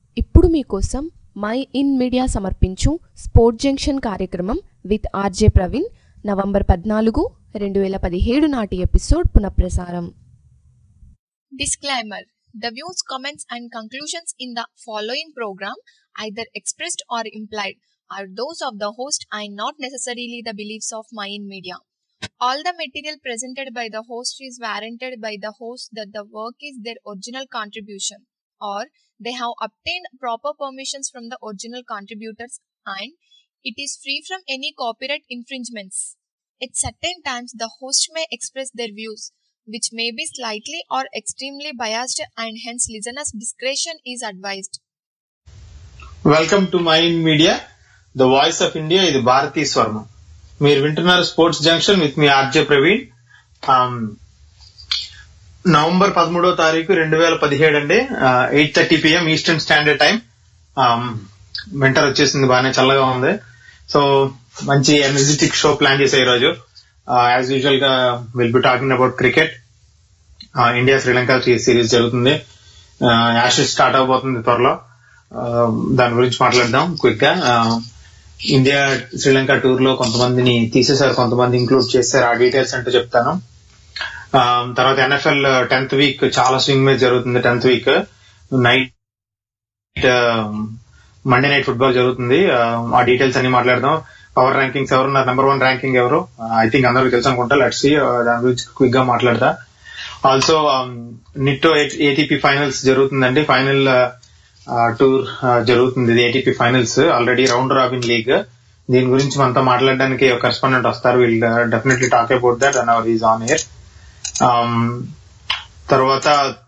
ఇప్పుడు మీకోసం my in media సమర్పించు స్పోర్ట్ జంక్షన్ కార్యక్రమం విత్ ఆర్జే ప్రవీణ్ నవంబర్ పద్నాలుగు రెండు వేల పదిహేడు నాటి ఎపిసోడ్ పునఃప్రసారం Disclaimer The views, comments, and conclusions in the following program, either expressed or implied, are those of the host and not necessarily the beliefs of Mayan Media. All the material presented by the host is warranted by the host that the work is their original contribution or they have obtained proper permissions from the original contributors and it is free from any copyright infringements. At certain times, the host may express their views, which may be slightly or extremely biased, and hence listeners' discretion is advised. Welcome to mind media the voice of India ఇది భారతీ స్వర్మ మీరు వింటున్నారు sports junction with me RJ Praveen Um, November పదమూడో తారీఖు రెండు వేల పదిహేడు అండి eight thirty PM eastern standard time winter వచ్చేసింది బాగానే చల్లగా ఉంది సో మంచి ఎనర్జెటిక్ షో ప్లాన్ చేసే ఈరోజు యాజ్ యూజువల్ గా will be talking about cricket India Sri Lanka series జరుగుతుంది యాషెస్ స్టార్ట్ అవబోతుంది త్వరలో ఆ, దాని గురించి మాట్లాడదాం క్విక్ గా ఆ, ఇండియా శ్రీలంక టూర్ లో కొంతమందిని తీసేశారు కొంతమంది ఇంక్లూడ్ చేశారు ఆ డీటెయిల్స్ అంటూ చెప్తాను ఆ, తర్వాత ఎన్ఎఫ్ఎల్ టెన్త్ వీక్ చాలా స్వింగ్ మ్యాచ్ జరుగుతుంది tenth week night Monday night football జరుగుతుంది ఆ, ఆ డీటెయిల్స్ అన్ని మాట్లాడదాం పవర్ ర్యాంకింగ్స్ ఎవరు నెంబర్ వన్ ర్యాంకింగ్ ఎవరు ఐ థింక్ అందరికి తెలుసు అనుకుంటా లెట్స్ దాని గురించి క్విక్ గా మాట్లాడతా ఆల్సో నిట్టో ఏటీపీ ఫైనల్స్ జరుగుతుందండి ఫైనల్ టూర్ జరుగుతుంది ఇది ATP finals already round robin league దీని గురించి మనతో మాట్లాడడానికి ఒక కరెస్పాండెంట్ వస్తారు will definitely talk about that and hour is on air తర్వాత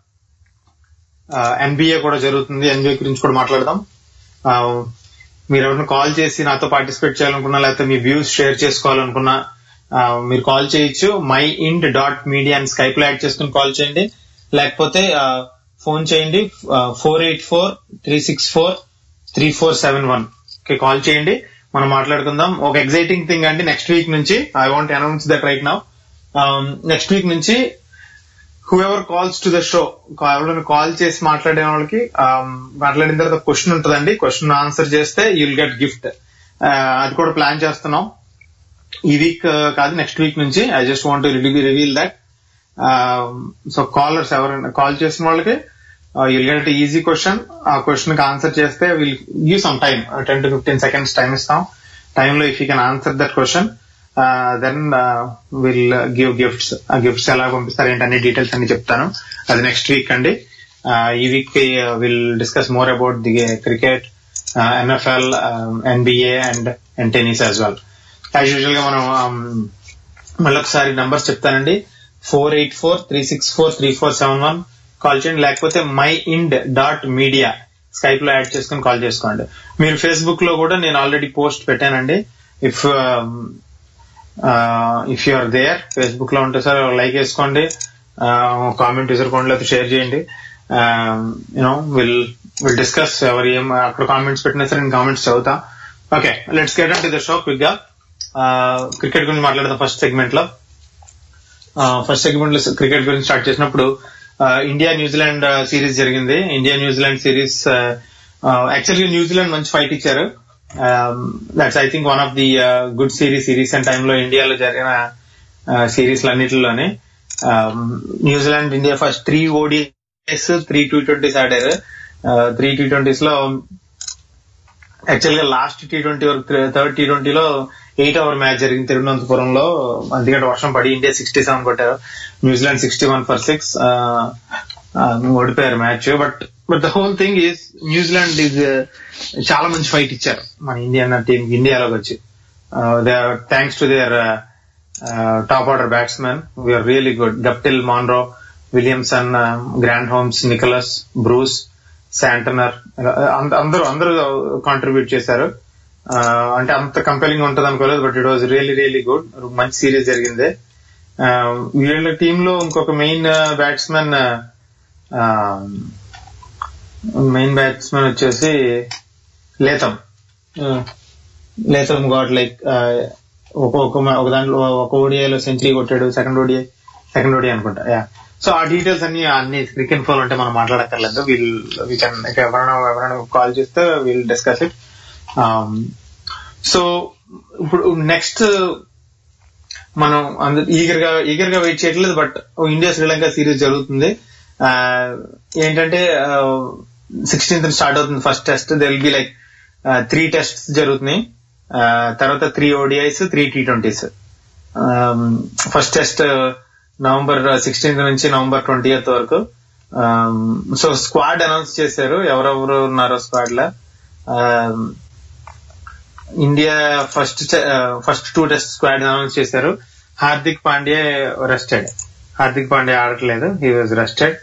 ఎన్బిఏ కూడా జరుగుతుంది ఎన్బిఏ గురించి కూడా మాట్లాడదాం ఆ, మీరు ఎవరైనా కాల్ చేసి నాతో పార్టిసిపేట్ చేయాలనుకున్నా లేకపోతే మీ వ్యూస్ షేర్ చేసుకోవాలనుకున్నా ఆ, మీరు కాల్ చేయొచ్చు మై ఇండ్ డాట్ మీడియా అని స్కైప్ లో యాడ్ చేసుకుని కాల్ చేయండి లేకపోతే ఫోన్ చేయండి four eight four three six four three four seven one okay call చేయండి మనం మాట్లాడుకుందాం ఒక ఎగ్జైటింగ్ థింగ్ అండి నెక్స్ట్ వీక్ నుంచి I want announce that right now next week నుంచి who ever calls to the show ఎవరైనా call చేసి మాట్లాడే వాళ్ళకి um, మాట్లాడిన తర్వాత క్వశ్చన్ ఉంటుందండి క్వశ్చన్ ఆన్సర్ చేస్తే యుల్ గెట్ గిఫ్ట్ అది కూడా ప్లాన్ చేస్తున్నాం ఈ వీక్ కాదు నెక్స్ట్ వీక్ నుంచి I just want reveal that so callers ఎవరైనా కాల్ చేసిన వాళ్ళకి యుల్ గెట్ ఈజీ క్వశ్చన్ ఆ క్వశ్చన్ కి ఆన్సర్ చేస్తే will give some time ten to fifteen seconds time ఇస్తాం టైంలో if you can answer that question then will give gifts ఆ gifts ఎలా పంపిస్తారు ఏంటి అన్ని డీటెయిల్స్ అన్ని చెప్తాను అది నెక్స్ట్ వీక్ అండి Uh, ఈ week will discuss more about the cricket NFL NBA and and tennis as well as usual గా మనం um, మళ్ళొకసారి నంబర్స్ చెప్తానండి four eight four three six four three four seven one call చేయండి లేకపోతే my ఇండ్ dot media Skype లో add చేసుకుని call చేసుకోండి మీరు ఫేస్బుక్ లో కూడా నేను ఆల్రెడీ పోస్ట్ పెట్టానండి if if you are there Facebook లో ఉంటే సార్ లైక్ వేసుకోండి కామెంట్ విసురుకోండి లేకపోతే షేర్ చేయండి యూనో విల్ విల్ డిస్కస్ ఎవరు ఏం అక్కడ కామెంట్స్ పెట్టినా సరే నేను కామెంట్స్ చదువుతా okay let's get to the show quick గా క్రికెట్ గురించి మాట్లాడదాం ఫస్ట్ సెగ్మెంట్ లో ఫస్ట్ సెగ్మెంట్ లో క్రికెట్ గురించి స్టార్ట్ చేసినప్పుడు ఇండియా న్యూజిలాండ్ సిరీస్ జరిగింది ఇండియా న్యూజిలాండ్ సిరీస్ యాక్చువల్గా న్యూజిలాండ్ మంచి ఫైట్ ఇచ్చారు that's I think one of the good series ఈ రీసెంట్ టైంలో ఇండియాలో జరిగిన సిరీస్ అన్నిటిలోనే New Zealand India first three ODIs three T twenties ఆడారు త్రీ టీ ట్వంటీస్ లో యాక్చువల్ గా లాస్ట్ టీ ట్వంటీ వరకు థర్డ్ టీ ట్వంటీలో ఎయిట్ అవర్ మ్యాచ్ జరిగింది తిరువనంతపురంలో అందుకంటే వర్షం పడి ఇండియా సిక్స్టీ సెవెన్ కొట్టారు New Zealand sixty one for six ఓడిపోయారు match but but the whole thing is New Zealand is చాలా మంచి ఫైట్ ఇచ్చారు మన ఇండియన్ టీమ్ ఇండియాలోకి వచ్చి thanks to there top order batsmen were really good Guptill Munro Williamson Grandhomme Nicholls Bruce Santner అందరూ అందరూ contribute చేశారు Uh, అంటే అంత కంపెలింగ్ ఉంటుంది అనుకోలేదు but it was really really good మంచి సిరీస్ జరిగింది Uh, వీళ్ళ టీమ్ లో ఇంకొక మెయిన్ బ్యాట్స్మెన్ మెయిన్ బ్యాట్స్మెన్ వచ్చేసి లేతం లేతం గాట్ లైక్ ఒక ఒక ఒక దాంట్లో ఒక ఓడిఐలో సెంచరీ కొట్టాడు సెకండ్ ఓడిఐ సెకండ్ ఓడిఐ అనుకుంటా యా సో ఆ డీటెయిల్స్ అన్ని అన్ని క్రికెట్ ఫోన్ అంటే మనం మాట్లాడక్కర్లేదు వీల్ వీ కెన్ ఎవరైనా ఎవరైనా కాల్ చేస్తే వీల్ డిస్కస్ ఇట్ సో ఇప్పుడు నెక్స్ట్ మనం అందరు ఈగర్ గా ఈగర్ గా వెయిట్ చేయట్లేదు బట్ ఇండియా శ్రీలంక సిరీస్ జరుగుతుంది ఆ, ఏంటంటే సిక్స్టీన్త్ స్టార్ట్ అవుతుంది first test they will be like three test జరుగుతున్నాయి ఆ, తర్వాత three ODIs three T twenties first test November sixteenth నుంచి నవంబర్ ట్వంటీ వరకు సో స్క్వాడ్ అనౌన్స్ చేశారు ఎవరెవరు ఉన్నారో స్క్వాడ్ లో India first first two test squad announce చేశారు హార్దిక్ పాండ్యా రెస్టెడ్ హార్దిక్ పాండ్యా ఆడట్లేదు he was rested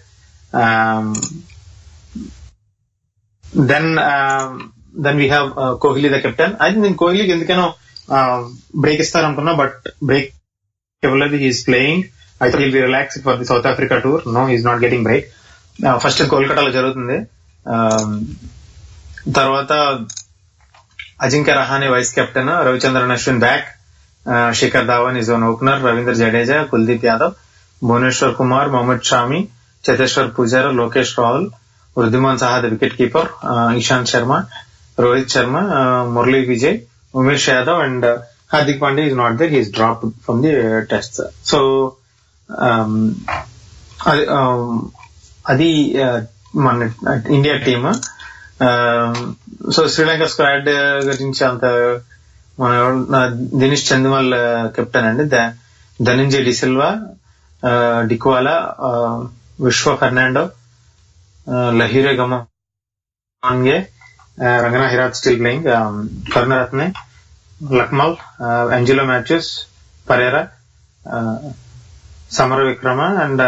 then then we have Kohli the captain I think నేను కోహ్లీకి ఎందుకనో బ్రేక్ ఇస్తారనుకున్నా బట్ బ్రేక్ ఇవ్వలేదు he's playing I think will be relax for the South Africa tour no is not getting break first కోల్కతాలో జరుగుతుంది Um, తర్వాత Ajinkya Rahane vice captain Ravichandran Ashwin back Shikhar Dhawan is own opener Ravindra Jadeja Kuldeep Yadav Bhuvneshwar Kumar Mohammed Shami Cheteshwar Pujara Lokesh Rahul Wriddhiman Saha the wicket keeper Ishant Sharma Rohit Sharma Murali Vijay Umesh Yadav and Hardik Pandey is not there he's drop from the test so అది um, అది uh, మన India team so Sri Lanka squad గురించి అంత మన ఎవరు- నా దినేష్ చందిమల్ కెప్టెన్ అండి the- Dhananjaya de Silva Dickwella Vishwa Fernando Lahiru Gamage Rangana Herath still playing Karunaratne Lakmal Angelo Mathews Perera Samarawickrama and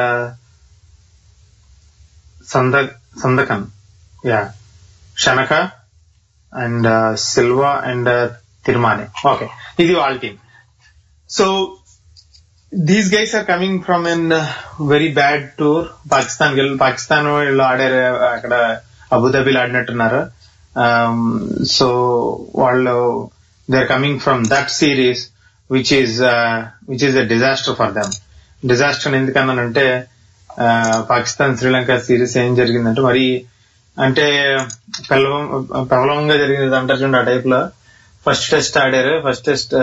సంద Sandakan yeah Shanaka and Silva and Thirimanne okay ఇది వాళ్ళ team so these guys are coming from an very bad tour Pakistan గెల్ పాకిస్తాన్ వీళ్ళు ఆడారు అక్కడ అబుదాబిలో ఆడినట్టున్నారు సో వాళ్ళు they are coming from that series which is which is a disaster for them disaster ఎందుకన్నానంటే ఆ, పాకిస్తాన్ శ్రీలంక సిరీస్ ఏం జరిగిందంటే మరి అంటే పెలవం ప్రబలంగా జరిగింది అంటారు చూడండి ఆ టైప్ లో ఫస్ట్ టెస్ట్ ఆడారు first test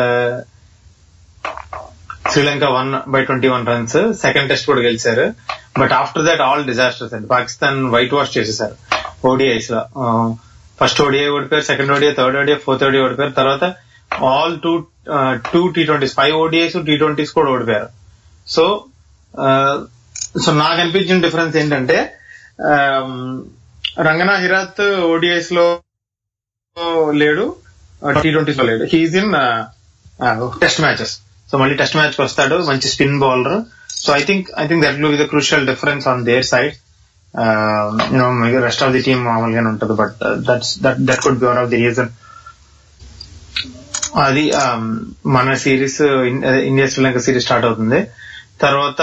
Sri Lanka one by twenty one runs second test కూడా గెలిచారు but after that all disasters అండి పాకిస్తాన్ వైట్ వాష్ చేసేసారు ఓడిఐస్ లో ఫస్ట్ ఓడిఐ ఓడిపోయారు second ODI third ODI fourth ODI ఓడిపోయారు తర్వాత all two two T twenties five ODIs T twenties కూడా ఓడిపోయారు సో సో నాకు అనిపించిన డిఫరెన్స్ ఏంటంటే రంగనా హిరాత్ ఓడిఐస్ లో లేడు టీ ట్వంటీస్ లో లేడు he's in test matches so మళ్ళీ టెస్ట్ మ్యాచ్ కి వస్తాడు మంచి spin bowler so I think I think that will be the crucial difference on there side you know rest of the team మామూలుగానే ఉంటుంది but that's that that could be one of the reason అది um, మన series India Sri Lanka series start అవుతుంది తర్వాత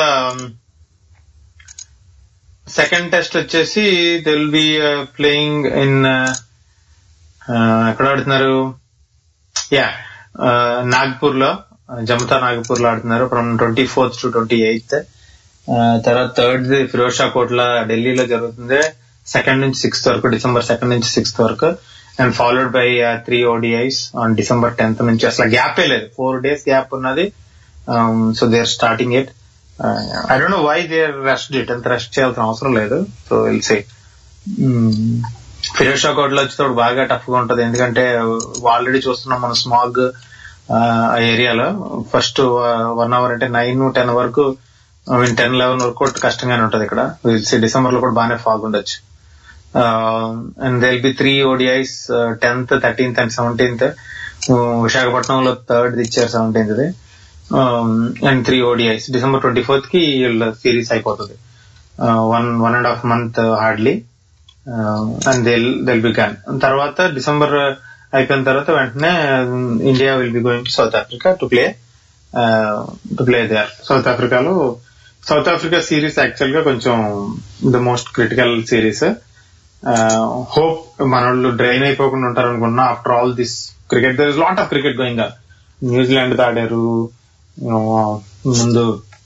second test వచ్చేసి they will be playing in ఎక్కడ ఆడుతున్నారు yeah Nagpur లో జమతా నాగపూర్ లో ఆడుతున్నారు from twenty fourth to twenty eighth తర్వాత థర్డ్ ఫిరోజ్ షా కోట్ల ఢిల్లీలో జరుగుతుంది సెకండ్ నుంచి సిక్స్త్ వరకు డిసెంబర్ సెకండ్ నుంచి సిక్స్త్ వరకు and followed by three ODIs on December tenth నుంచి అసలు గ్యాపే లేదు ఫోర్ డేస్ గ్యాప్ ఉన్నది so they are starting it I don't know why they rest it అంత రెస్ట్ చేయాల్సిన అవసరం లేదు so will say Firoz Shah కోట్లో వచ్చేటప్పుడు బాగా టఫ్ గా ఉంటది ఎందుకంటే ఆల్రెడీ చూస్తున్నాం మనం స్మాగ్ ఆ ఏరియాలో ఫస్ట్ వన్ అవర్ అంటే నైన్ టెన్ వరకు టెన్ లెవెన్ వరకు కూడా కష్టంగానే ఉంటది ఇక్కడ డిసెంబర్ లో కూడా బాగానే ఫాగ్ ఉండొచ్చు and they be three ODIs tenth thirteenth and seventeenth విశాఖపట్నంలో థర్డ్ ఇచ్చారు seventeenth and three ODIs December twenty fourth కి వీళ్ళ సిరీస్ అయిపోతుంది one one and half month hardly and they'll they'll begin తర్వాత డిసెంబర్ అయిపోయిన తర్వాత వెంటనే India will be going to South Africa to play to play there South ఆఫ్రికాలో South Africa series actual గా కొంచెం the most critical series hope మన వాళ్ళు drain అయిపోకుండా ఉంటారు అనుకున్నా after all this cricket there is lot of cricket going New Zealand ఆడారు ముందు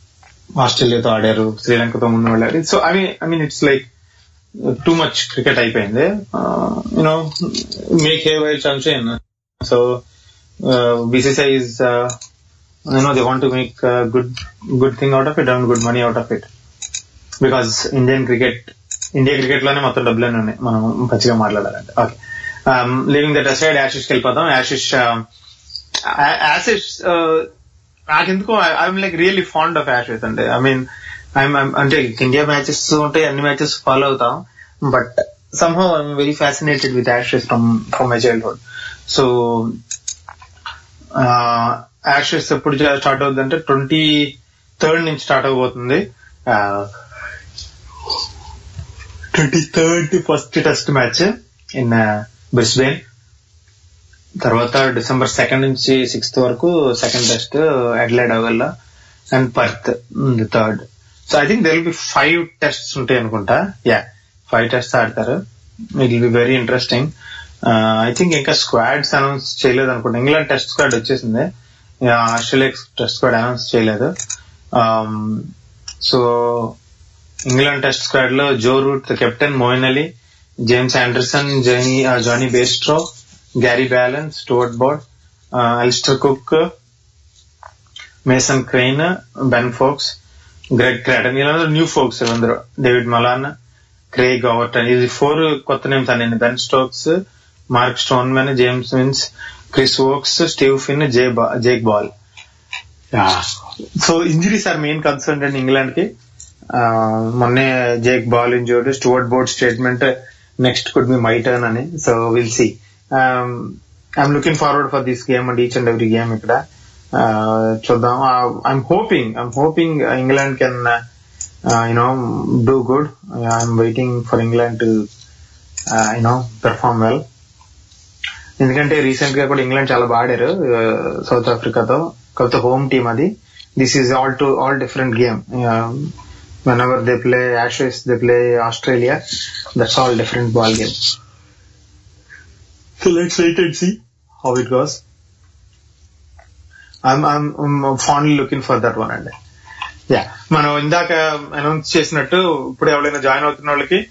ఆస్ట్రేలియాతో ఆడారు శ్రీలంకతో ముందు ఆడారు so I mean I mean it's like too much cricket అయిపోయింది you know make hay while sunshine so BCCI is you know they want to make good good thing out of it and good money out of it because Indian cricket India cricket లోనే మొత్తం డబ్బులన్నీ ఉన్నాయి మనం పచ్చిగా మాట్లాడాలంటే okay leaving that aside Ashes వెళ్ళిపోతాం Ashes Ashes నాకెందుకు I'm like really fond of Ashes అంటే ఐ మీన్ ఐఎమ్ అంటే ఇండియా మ్యాచెస్ ఉంటాయి అన్ని మ్యాచెస్ ఫాలో అవుతాం but somehow I'm very fascinated with Ashes from from my childhood so Ashes ఎప్పుడు start అవుతుంది అంటే ట్వంటీ థర్డ్ నుంచి స్టార్ట్ అవబోతుంది twenty third first test match in Brisbane తర్వాత డిసెంబర్ సెకండ్ నుంచి సిక్స్త్ వరకు సెకండ్ టెస్ట్ అడ్లైడ్ అవెల్లా and Perth third so I think there will be five tests ఉంటాయి అనుకుంటా యా ఫైవ్ టెస్ట్ ఆడతారు it will be very interesting I think ఇంకా squads announce చేయలేదు అనుకుంటా ఇంగ్లాండ్ టెస్ట్ స్క్వాడ్ వచ్చేసింది ఆస్ట్రేలియా టెస్ట్ స్క్వాడ్ అనౌన్స్ చేయలేదు so England test squad లో Joe Root the captain Moeen Ali James Anderson Jonny Jonny Bairstow Gary Ballance Stuart Broad Alastair Cook Mason Crane Ben Foakes Greg Cratton వీళ్ళందరూ new folks అందరూ Dawid Malan Craig Overton ఇది four కొత్త names అన్ని Ben Stokes Mark Stoneman James Vince Chris Woakes Steve Finn Jay Jake Ball so injuries are main concern అండి England కి మొన్నే Jake Ball injured Stuart Broad statement next could be my turn అని so will see I'm looking forward for this game and each and every game ఇక్కడ చూద్దాం I'm hoping I'm hoping England can you know do good I'm waiting for England to you know perform well ఎందుకంటే recent గా కూడా England చాలా బాడారు South ఆఫ్రికాతో కాకపోతే home team అది this is all to all different game when ever they play Ashes they play Australia that's all different ball game so let's wait and see how it goes I'm fondly looking for that one అండి yeah మనం ఇందాక announce చేసినట్టు ఇప్పుడు ఎవరైనా join అవుతున్న వాళ్ళకి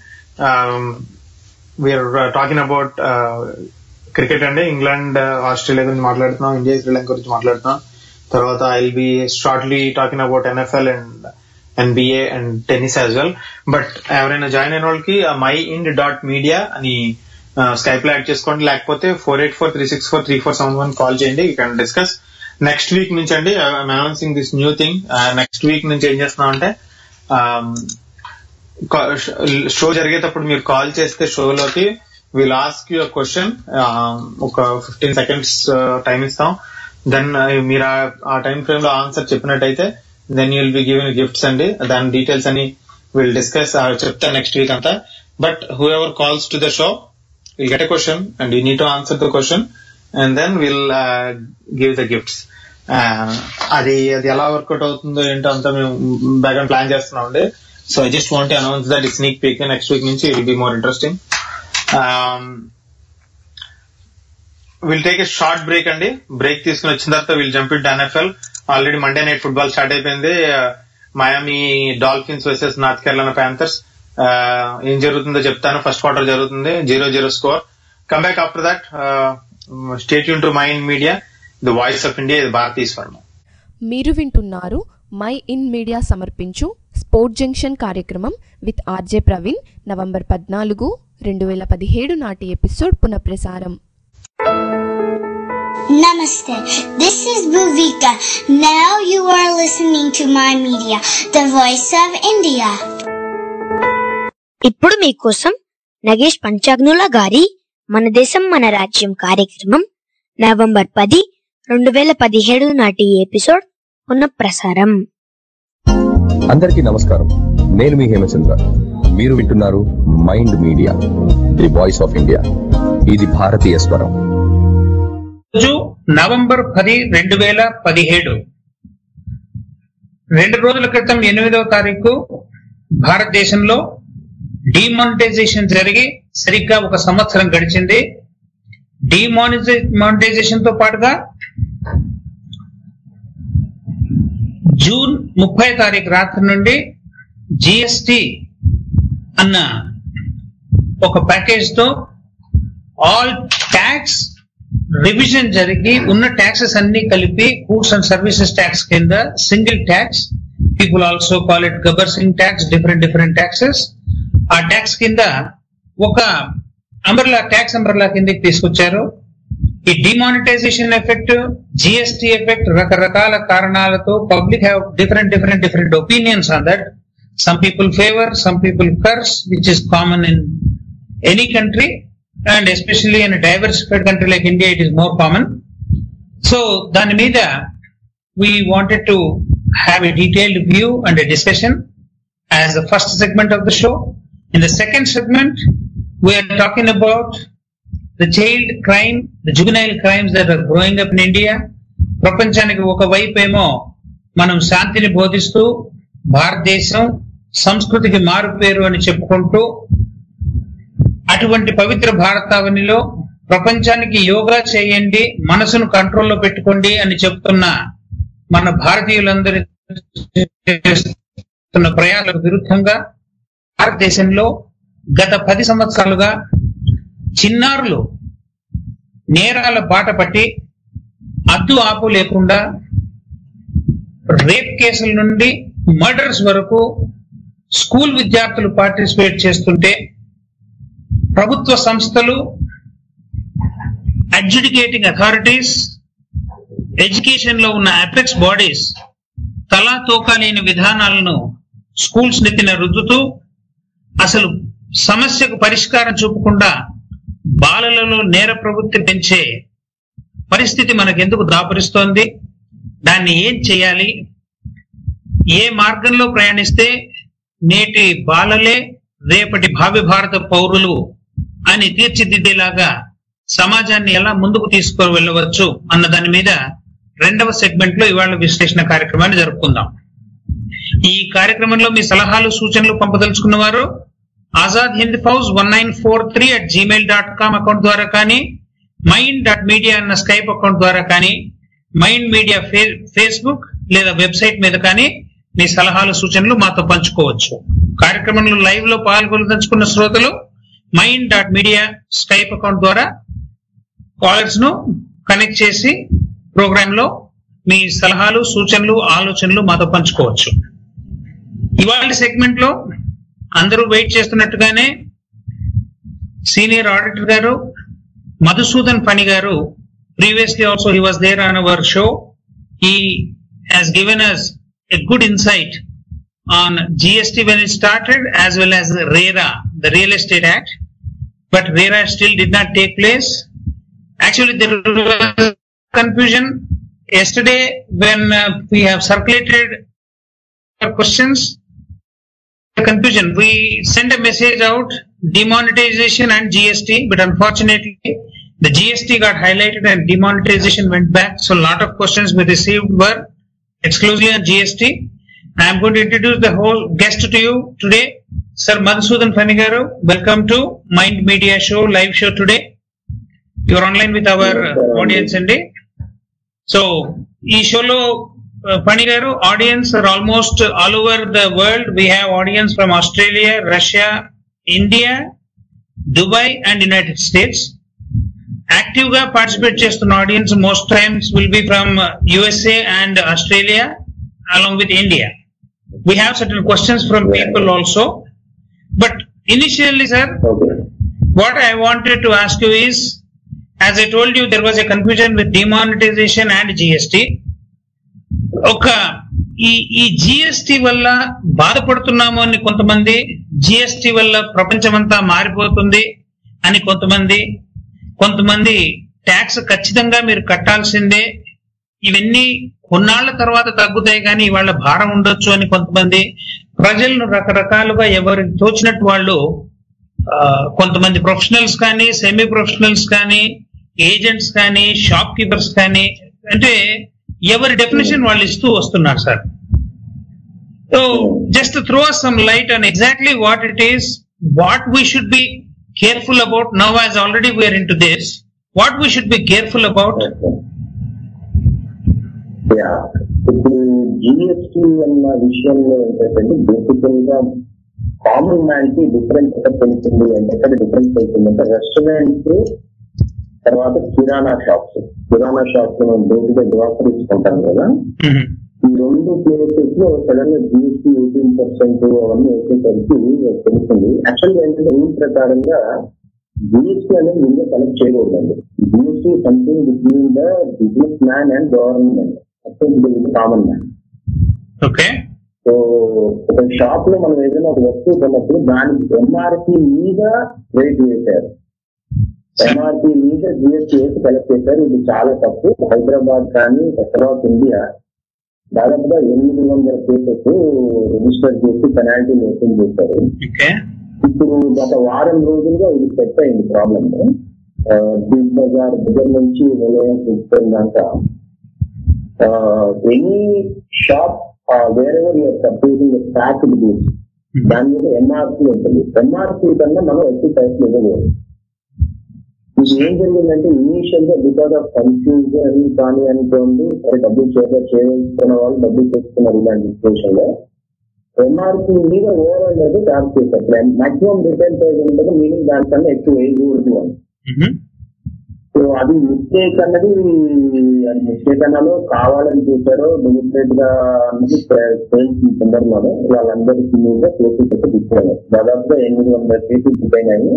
we're talking about cricket అండి England Australia గురించి మాట్లాడుతున్నాం ఇండియా శ్రీలంక గురించి మాట్లాడుతున్నాం తర్వాత I'll be shortly talking about NFL and NBA and tennis as well but ఎవరైనా జాయిన్ అయిన వాళ్ళకి మై ఇండ్ డాట్ మీడియా అని స్కైప్ లో యాడ్ చేసుకోండి లేకపోతే four eight four three six four three four seven one call చేయండి you can discuss next week నుంచి అండి I'm announcing this new thing next week నుంచి ఏం చేస్తున్నాం అంటే షో జరిగేటప్పుడు మీరు కాల్ చేస్తే షోలోకి విల్ ఆస్క్ యూ క్వశ్చన్ ఒక ఫిఫ్టీన్ సెకండ్స్ టైం ఇస్తాం దెన్ మీరు ఆ టైం ఫ్రేమ్ లో ఆన్సర్ చెప్పినట్టయితే then you'll be given gifts అండి దాని డీటెయిల్స్ అని విల్ డిస్కస్ చెప్తా నెక్స్ట్ వీక్ అంతా but who ever calls to the show will get a question and you need to answer the question and then will give the gifts అది అది ఎలా work out అవుతుందో ఏంటో అంతా మేము బ్యాక్ అండ్ ప్లాన్ చేస్తున్నాం అండి so I just want announce that sneak peek next week నుంచి will be more interesting will take a short break అండి బ్రేక్ తీసుకుని వచ్చిన తర్వాత will jump it NFL already Monday night football start అయిపోయింది Miami Dolphins versus North Carolina Panthers ఏం జరుగుతుందో చెప్తాను first quarter జరుగుతుంది zero zero score come back after that stay యూన్ to mind Media the voice of India ఇది భారతీయ స్వర్మ మీరు వింటున్నారు మై ఇన్ మీడియా సమర్పించు స్పోర్ట్ జంక్షన్ కార్యక్రమం విత్ ఆర్జే ప్రవీణ్ నవంబర్ పద్నాలుగు రెండు వేల పదిహేడు నాటి ఎపిసోడ్ పునఃప్రసారం Namaste. This is Bhuvika. Now you are listening to my media, the voice of India. ఇప్పుడు మీకోసం నగేష్ పంచాగ్నుల గారి మన దేశం మన రాజ్యం కార్యక్రమం నవంబర్ పది రెండు వేల పదిహేడు నాటి ఎపిసోడ్ పునఃప్రసారం అందరికీ నమస్కారం నేను మీ హేమచంద్ర మీరు వింటున్నారు mind Media the voice of India ఇది భారతీయ స్వరం రోజు నవంబర్ పది రెండు వేల పదిహేడు రెండు రోజుల క్రితం ఎనిమిదవ తారీఖు భారతదేశంలో డిమానిటైజేషన్ జరిగి సరిగ్గా ఒక సంవత్సరం గడిచింది డిమానిటైజేషన్ తో పాటుగా జూన్ ముప్పై తారీఖు రాత్రి నుండి జిఎస్టి అన్న ఒక ప్యాకేజ్ తో ఆల్ ట్యాక్స్ రివిజన్ జరిగి ఉన్న ట్యాక్సెస్ అన్ని కలిపి గూడ్స్ అండ్ సర్వీసెస్ ట్యాక్స్ కింద single tax people also call it Gabbar Singh tax different different taxes ఆ ట్యాక్స్ కింద ఒక అంబర్లా ట్యాక్స్ అంబర్లా కిందకి తీసుకొచ్చారు ఈ డిమానిటైజేషన్ ఎఫెక్ట్ జిఎస్టి ఎఫెక్ట్ రకరకాల కారణాలతో public have different different different opinions on that some people favour some people curse which is common in any country and especially in diversified country like India it is more common so దాని మీద we wanted to have a detailed view and a discussion as the first segment of the show. In the second segment, we are talking about the child crime, the juvenile crimes that are growing up in India. ప్రపంచానికి ఒక వైపు ఏమో మనం శాంతిని బోధిస్తూ భారతదేశం సంస్కృతికి మారుపేరు అని చెప్పుకుంటూ అటువంటి పవిత్ర భారతావనిలో ప్రపంచానికి యోగా చేయండి మనసును కంట్రోల్లో పెట్టుకోండి అని చెప్తున్న మన భారతీయులందరి చేస్తున్న ప్రయాణాలకు విరుద్ధంగా భారతదేశంలో గత పది సంవత్సరాలుగా చిన్నారులు నేరాల బాట పట్టి అద్దు ఆపు లేకుండా రేప్ కేసుల నుండి మర్డర్స్ వరకు స్కూల్ విద్యార్థులు పార్టిసిపేట్ చేస్తుంటే ప్రభుత్వ సంస్థలు అడ్జుడికేటింగ్ అథారిటీస్ ఎడ్యుకేషన్ లో ఉన్న అపెక్స్ బాడీస్ తలా తోకా లేని విధానాలను స్కూల్స్ నెత్తిన రుద్దుతూ అసలు సమస్యకు పరిష్కారం చూపకుండా బాలలలో నేర ప్రవృత్తి పెంచే పరిస్థితి మనకెందుకు దాపురిస్తోంది దాన్ని ఏం చేయాలి ఏ మార్గంలో ప్రయాణిస్తే నేటి బాలలే రేపటి భావి భారత పౌరులు అని తీర్చిదిద్దేలాగా సమాజాన్ని ఎలా ముందుకు తీసుకొని వెళ్ళవచ్చు అన్న దాని మీద రెండవ సెగ్మెంట్ లో ఇవాళ విశ్లేషణ కార్యక్రమాన్ని జరుపుకుందాం ఈ కార్యక్రమంలో మీ సలహాలు సూచనలు పంపదలుచుకున్న వారు Azad Hind Fauj one nine four three at Gmail dot com account ద్వారా కానీ మైండ్ డాట్ మీడియా అన్న స్కైప్ అకౌంట్ ద్వారా కానీ మైండ్ మీడియా ఫేస్బుక్ లేదా వెబ్సైట్ మీద కానీ మీ సలహాలు సూచనలు మాతో పంచుకోవచ్చు కార్యక్రమంలో లైవ్ లో పాల్గొనదలుచుకున్న శ్రోతలు MyInd dot media Skype account ద్వారా కాలర్స్ ను కనెక్ట్ చేసి ప్రోగ్రామ్ లో మీ సలహాలు సూచనలు ఆలోచనలు మాతో పంచుకోవచ్చు ఇవాళ సెగ్మెంట్ లో అందరూ వెయిట్ చేస్తున్నట్టుగానే సీనియర్ ఆడిటర్ గారు మధుసూదన్ ఫణి గారు previously also he was there on our show he has given us a good insight on GST when it started as well as RERA, the Real Estate Act. But RERA still did not take place. Actually, there was confusion yesterday when uh, we have circulated our questions. Confusion. We sent a message out demonetization and GST, but unfortunately, the GST got highlighted and demonetization went back. So, a lot of questions we received were exclusively on GST. I am going to introduce the whole guest to you today. Sir Madhusudan Fanigaru, welcome to Mind Media Show, live show today. You are online with our uh, audience అండి so ఈ షోలో ఫణి గారు audience are almost all over the world we have audience from Australia Russia India Dubai and United States active గా participate చేస్తున్న audience most times will be from USA and Australia along with India. We have certain questions from people also. But initially, sir, what I wanted to ask you is, as I told you, there was a confusion with demonetization and GST. ఒక ఈ ఈ GST వల్ల బాధపడుతున్నాము అని కొంతమంది GST వల్ల ప్రపంచమంతా మారిపోతుంది అని కొంతమంది కొంతమంది ట్యాక్స్ ఖచ్చితంగా మీరు కట్టాల్సిందే ఇవన్నీ కొన్నాళ్ల తర్వాత తగ్గుతాయి కానీ వాళ్ళ భారం ఉండొచ్చు అని కొంతమంది ప్రజలను రకరకాలుగా ఎవరు తోచినట్టు వాళ్ళు ఆ, కొంతమంది ప్రొఫెషనల్స్ కానీ సెమీ ప్రొఫెషనల్స్ కానీ ఏజెంట్స్ కానీ షాప్ కీపర్స్ కానీ అంటే ఎవరి డెఫినేషన్ వాళ్ళు ఇస్తూ వస్తున్నారు sir so just throw some light on exactly what it is what we should be careful about now as already we're into this what we should be careful about Yeah. ఇప్పుడు GST అన్న విషయంలో ఏంటంటే బేసికల్ గా common man కి difference ఎక్కడ తెలుస్తుంది అంటే ఎక్కడ డిఫరెన్స్ తెలుస్తుంది అంటే రెస్టారెంట్స్ తర్వాత కిరాణా షాప్స్ కిరాణా షాప్స్ మనం బేసిక్ గా గ్రాసరీస్ కొంటాం కదా ఈ రెండు ప్లేసెస్ లో సడన్ గా జిఎస్టీ ఎయిటీన్ పర్సెంట్ అవన్నీ వచ్చేసరికి తెలుస్తుంది యాక్చువల్ గా ఏంటంటే రూల్ ప్రకారంగా జిఎస్టీ అనేది ముందే కలెక్ట్ చేయకూడదండి GST something between the businessman and government common man okay so ఒక షాప్ లో మనం ఏదైనా ఒక వస్తువు కొన్నప్పుడు దానికి ఎంఆర్పి మీద రేట్ వేశారు ఎంఆర్పి మీద జిఎస్టీ వేసి కలెక్ట్ చేశారు ఇది చాలా తప్పు హైదరాబాద్ కానీ తర్వాత ఇండియా దాదాపుగా ఎనిమిది వందల కేసెస్ రిజిస్టర్ చేసి పెనాల్టీలు వసూలు చేశారు ఓకే ఇప్పుడు గత వారం రోజులుగా ఇది సెట్ అయింది ప్రాబ్లమ్ బిగ్ బజార్ దగ్గర నుంచి నిలయం తీసుకొని దాకా any shop where ever you're purchasing packed goods దాని మీద ఎంఆర్పి ఉంటుంది ఎంఆర్పి కన్నా మనం ఎక్కువ పైసలు ఇవ్వకూడదు ఇది ఏం జరిగిందంటే ఇనీషియల్ గా బికాస్ ఆఫ్ కన్ఫ్యూజన్ కానీ అనుకోండి సరే డబ్బులు చేయాలి చేయించుకున్న వాళ్ళు డబ్బులు చేసుకున్నారు ఇలాంటి సిచ్యువేషన్ లో ఎంఆర్పి మీద ఓవరాల్ అయితే ఛార్జ్ చేశారు మాక్సిమం రిటైల్ ప్రైస్ ఉంటుంది మీనింగ్ దానికన్నా ఎక్కువ వేయకూడదు అని సో అది మిస్టేక్ అన్నది అది మిస్టేక్ అన్నాలో కావాలని చూసారో డెలిబరేట్ గా అన్నది సేల్స్ సందర్భంలో వాళ్ళందరికీ మీద కేసెస్ అయితే తీసుకున్నారు దాదాపుగా ఎనిమిది వందల కేసెస్ అయినాయి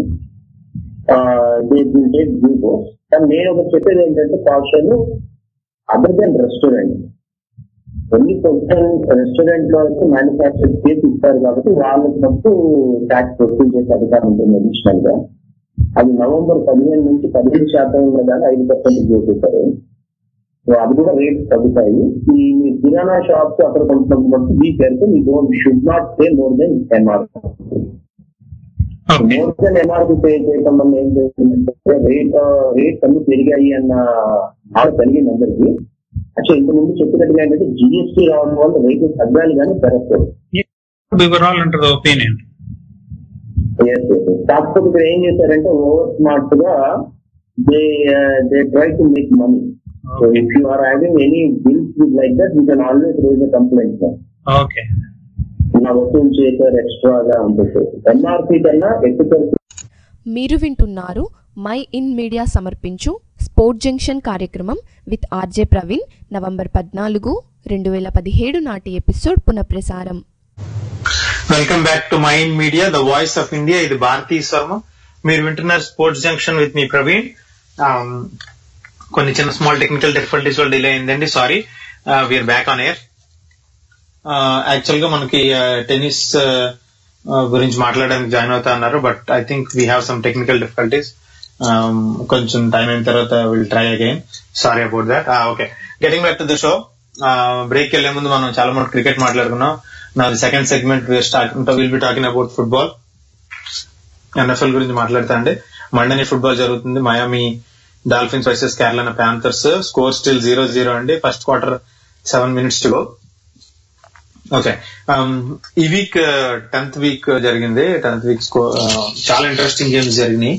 కానీ నేను ఒకటి చెప్పేది ఏంటంటే caution other than restaurant only కొంచెం రెస్టారెంట్ లో అయితే మ్యానుఫాక్చర్ చేసి ఇస్తారు కాబట్టి వాళ్ళకి మటు ట్యాక్స్ వసూలు చేసే అధికారం ఉంటుంది అడిషనల్ గా అది నవంబర్ పదిహేను నుంచి పదిహేను శాతం ఉన్నదాన్ని ఐదు పర్సెంట్ చేసేసారు సో అది కూడా రేట్స్ తగ్గుతాయి ఈ మీ కిరాణా షాప్స్ అక్కడ కొంచెం మటు be careful you don't should not pay more than MRP okay more than MRP pay చేయడం వల్ల ఏం చేస్తుందంటే రేట్ రేట్స్ అన్ని పెరిగాయి అన్న బాధ కలిగింది అందరికి యాక్చువల్ ఇంత ముందు చెప్పినట్టుగా ఏంటంటే జిఎస్టీ రావడం వల్ల రేట్లు తగ్గాలి కానీ పెరగలేదు we were all under the opinion Yes, yes, yes. కాకపోతే ఇక్కడ ఏం చేశారంటే ఓవర్ స్మార్ట్ గా they they try to make money so if you are having any bills with like that you can always raise complaint okay నా వసూలు చేశారు ఎక్స్ట్రాగా ఉంటుంది ఎంఆర్పీ కన్నా ఎక్కువ మీరు వింటున్నారు మై ఇన్ మీడియా సమర్పించు స్పోర్ట్ జంక్షన్ కార్యక్రమం విత్ ఆర్జే ప్రవీణ్ నవంబర్ పద్నాలుగు రెండు వేల పదిహేడు నాటి ఎపిసోడ్ పునఃప్రసారం welcome back to mind media the voice of India ఇది భారతీ శర్మ మీరు వింటున్నారు స్పోర్ట్స్ జంక్షన్ విత్ మీ ప్రవీణ్ Um, కొన్ని చిన్న స్మాల్ టెక్నికల్ డిఫికల్టీస్ వల్ల డిలే అయిందండి sorry we're back on air actual గా మనకి టెన్నిస్ గురించి మాట్లాడడానికి జాయిన్ అవుతా అన్నారు but I think we have some technical difficulties కొంచెం టైం అయిన తర్వాత will try again sorry about that okay getting back to the show break వెళ్లే ముందు మనం చాలా మంది క్రికెట్ మాట్లాడుకున్నాం నా second segment will be talking about football NFL గురించి మాట్లాడతా అండి మండని ఫుట్బాల్ జరుగుతుంది Miami Dolphins versus Carolina Panthers score still zero zero అండి first quarter seven minutes to go okay ఈ వీక్ టెన్త్ వీక్ జరిగింది టెన్త్ వీక్ స్కో చాలా interesting games జరిగినాయి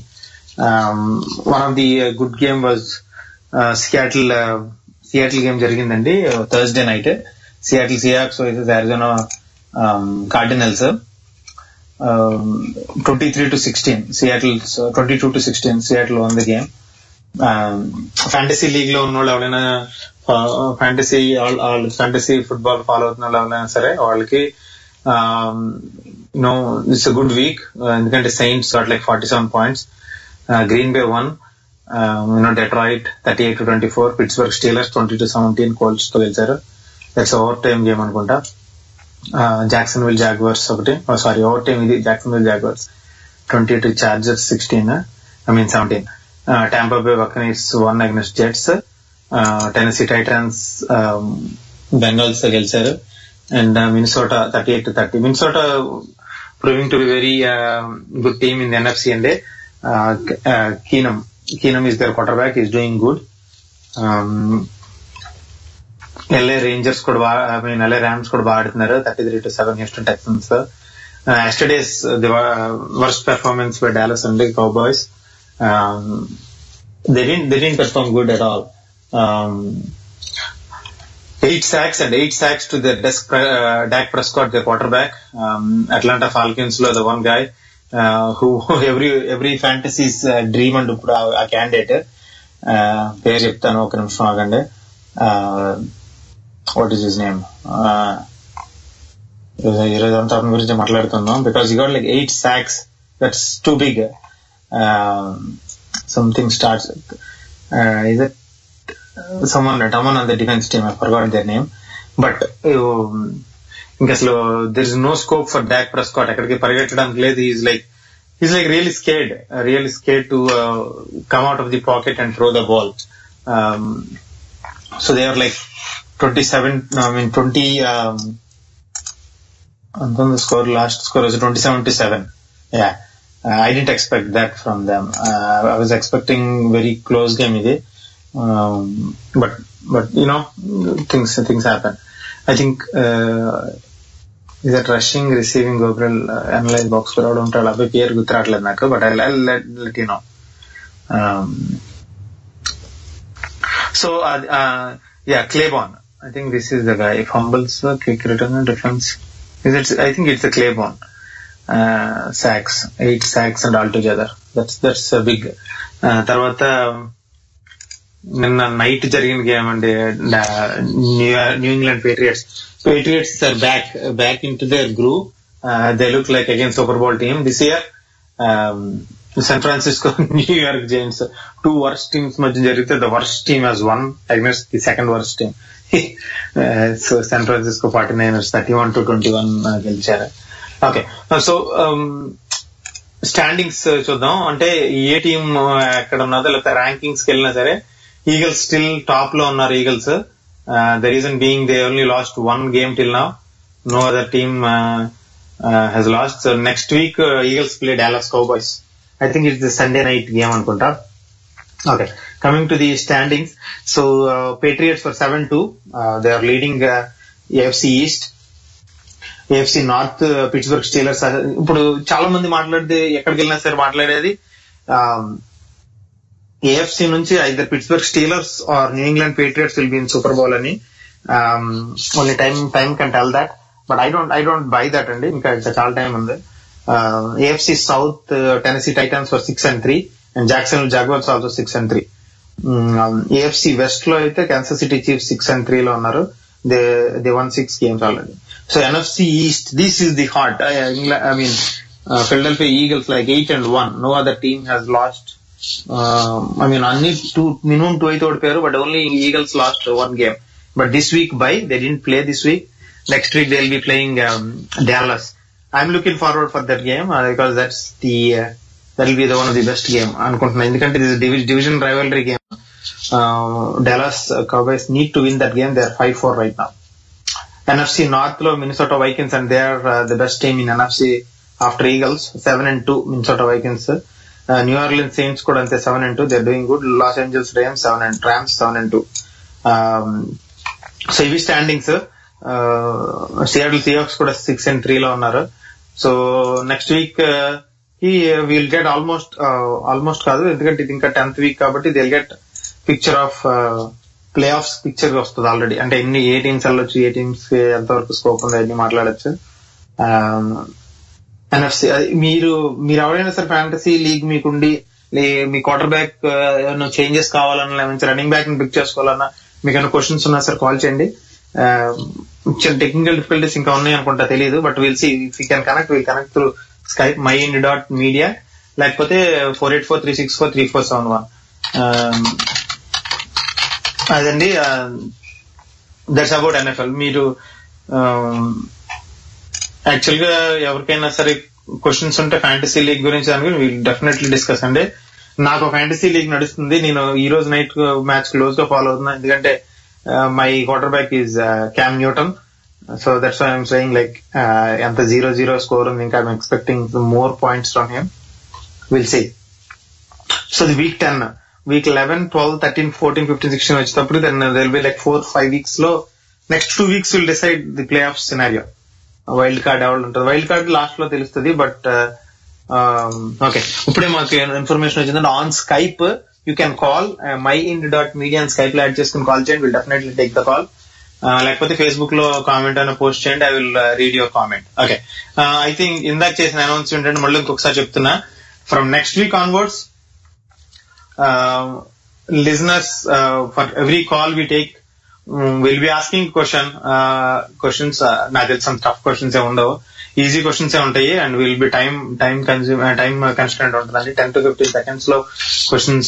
one of the good game was Seattle Seattle game జరిగిందండి Thursday night Seattle Seahawks versus Arizona Cardinals twenty three to sixteen Seattle twenty two to sixteen Seattle won the game fantasy league లో ఉన్న వాళ్ళు ఎవరైనా fantasy fantasy football follow అవుతున్న వాళ్ళు ఎవరైనా సరే వాళ్ళకి నో ఇట్స్ గుడ్ వీక్ ఎందుకంటే Saints got like forty seven points Green Bay won you know Detroit thirty eight to twenty four Pittsburgh Steelers twenty to seventeen Colts తో గెలిచారు దట్స్ ఓవర్ టైమ్ గేమ్ అనుకుంటా Jacksonville Jaguars ఒకటి sorry overtime ఇది Jacksonville Jaguars twenty to Chargers sixteen I mean seventeen Tampa Bay Buccaneers won against Jets Tennessee Titans Bengals తో గెలిచారు and Minnesota thirty eight to thirty Minnesota proving to be very good team in NFC అండి Keenum Keenum is their quarterback is doing good LA Rangers కూడా బాగా I mean LA Rams కూడా బాగా ఆడుతున్నారు thirty three to seven Houston Texans yesterday's the worst performance by Dallas అండి Cowboys they did they did perform good at all eight sacks and eight sacks to their desk, uh, Dak Prescott, their quarterback. Um, Atlanta Falcons లో the one guy uh, who every every fantasy's uh, dream and ఇప్పుడు ఆ- ఆ candidate పేరు చెప్తాను ఒక నిమిషం ఆగండి what is his name ఈరోజు అంతా అతని గురించి మాట్లాడుతున్నాం because you got like eight sacks that's too big something starts is it someone someone on the defense team I forgot their name but um, ఇంకా అసలు there is no scope for Dak Prescott ఎక్కడికి పరిగెట్టడానికి లేదు is like is like really scared really scared to come out of the pocket and throw the ball so they are like twenty seven I mean twenty అంత score last score వచ్చి twenty seven to seven yeah I didn't expect that from them I was expecting very close game ఇది um, but but you know things things happen. I think uh, is that rushing, receiving, Gabriel uh, analyze box crowd ఉంటాడు అబ్బాయి పేరు గుర్తురావట్లేదు నాకు but I let let you know so yeah Clayborn I think this is the guy fumbles quick return defence is it's I think it's the Clayborn sacks eight sacks and all together that's that's big తర్వాత నిన్న night జరిగిన game అండి New England Patriots Patriots are back back into their groove they look like again Super Bowl team this year San Francisco, New York Giants, two worst teams మధ్య జరిగితే the worst team has won against the second worst team. uh, so San Francisco 49ers 31 to 21 uh, గెలిచారు okay so standings చూద్దాం అంటే ఏ team ఎక్కడ ఉన్నదో లేకపోతే rankings కి వెళ్ళినా సరే ఈగల్స్ స్టిల్ టాప్ లో ఉన్నారు Eagles the reason being they only lost one game till now no other team has lost so next week Eagles play Dallas Cowboys I think it's the Sunday night game అనుకుంటా okay coming to the standings so Patriots for seven two they are leading AFC East AFC North Pittsburgh Steelers ఇప్పుడు చాలా మంది మాట్లాడితే ఎక్కడికి వెళ్ళినా సరే మాట్లాడేది AFC నుంచి either Pittsburgh Steelers or New England Patriots will be in Super Bowl అని only time time can tell that but I don't I don't buy that అండి ఇంకా ఇంకా చాలా టైం ఉంది AFC South Tennessee Titans for six and three and Jackson Jaguars also six and three AFC West లో అయితే Kansas City Chief six and three లో ఉన్నారు they they won six games already so NFC East this is the heart I mean Philadelphia Eagles like eight and one no other team has lost I mean అన్ని two minimum two అయితే ఓడిపోయారు but only Eagles lost one game but this week bye they didn't play this week next week they will be playing Dallas I'm looking forward for that game because that's the that will be the one of the best game అనుకుంటున్నాను ఎందుకంటే division rivalry game Dallas Cowboys need to win that game they are five four right నా NFC North లో Minnesota Vikings and they are the best team in NFC after Eagles seven and two Minnesota Vikings New Orleans Saints కూడా అంతే seven and two they doing good Los Angeles Rams seven and ట్రామ్స్ seven and two so ఇవి standings Seattle Seahawks కూడా six and three లో ఉన్నారు so next week ఈ will get almost almost కాదు ఎందుకంటే ఇది ఇంకా టెన్త్ వీక్ కాబట్టి they'll get picture of playoffs picture వస్తుంది ఆల్రెడీ అంటే ఎన్ని ఏ టీమ్స్ వెళ్ళొచ్చు ఏ టీమ్స్ ఎంతవరకు స్కోప్ ఉంది అన్ని మాట్లాడచ్చు ఎన్ఎఫ్సి మీరు మీరు ఎవరైనా సరే ఫ్యాంటసీ లీగ్ మీకుండి లే- మీ క్వార్టర్ బ్యాక్ ఏమైనా చేంజెస్ కావాలన్నా లేకపోతే రన్నింగ్ బ్యాక్ ని పిక్ చేసుకోవాలన్నా మీకు ఏమైనా క్వశ్చన్స్ ఉన్నా సార్ కాల్ చేయండి టెక్నికల్ డిఫికల్టీస్ ఇంకా ఉన్నాయి అనుకుంటా తెలియదు but will see if you can connect will connect through Skype my ఇండ్ dot media లేకపోతే four eight four three six four three four seven one అదండి దట్స్ అబౌట్ ఎన్ఎఫ్ఎల్ మీరు actual గా ఎవరికైనా సరే క్వశ్చన్స్ ఉంటే ఫ్యాంటసీ లీగ్ గురించి దాని will definitely discuss అండి నాకు ఫ్యాంటసీ లీగ్ నడుస్తుంది నేను ఈ రోజు నైట్ మ్యాచ్ క్లోజ్ గా ఫాలో అవుతున్నా ఎందుకంటే my quarterback is Cam Newton so that's I'm saying like ఎంత జీరో జీరో స్కోర్ ఉంది ఇంకా I'm expecting more points from him will see so the week ten week eleven twelve thirteen fourteen fifteen sixteen వచ్చేటప్పుడు then they'll be like four five weeks లో next two weeks will decide the playoff scenario wild card ఎవరు ఉంటుంది wild card last లో తెలుస్తుంది but okay ఇప్పుడే మాకు information వచ్చిందంటే on Skype you can call my ఇండ్ dot media అని Skype లో యాడ్ చేసుకుని కాల్ చేయండి will definitely take the call లేకపోతే ఫేస్బుక్ లో కామెంట్ అయినా పోస్ట్ చేయండి I will read your comment okay I think ఇందాక చేసిన అనౌన్స్మెంట్ అంటే మళ్ళీ ఇంకొకసారి చెప్తున్నా from next week onwards listeners for every call we take will be asking question questions నాకు తెలిసి some టఫ్ క్వశ్చన్స్ ఏ ఉండవు ఈజీ క్వశ్చన్స్ ఏ ఉంటాయి and will be time time consume time constant ఉంటుందండి టెన్ టు ఫిఫ్టీన్ సెకండ్స్ లో questions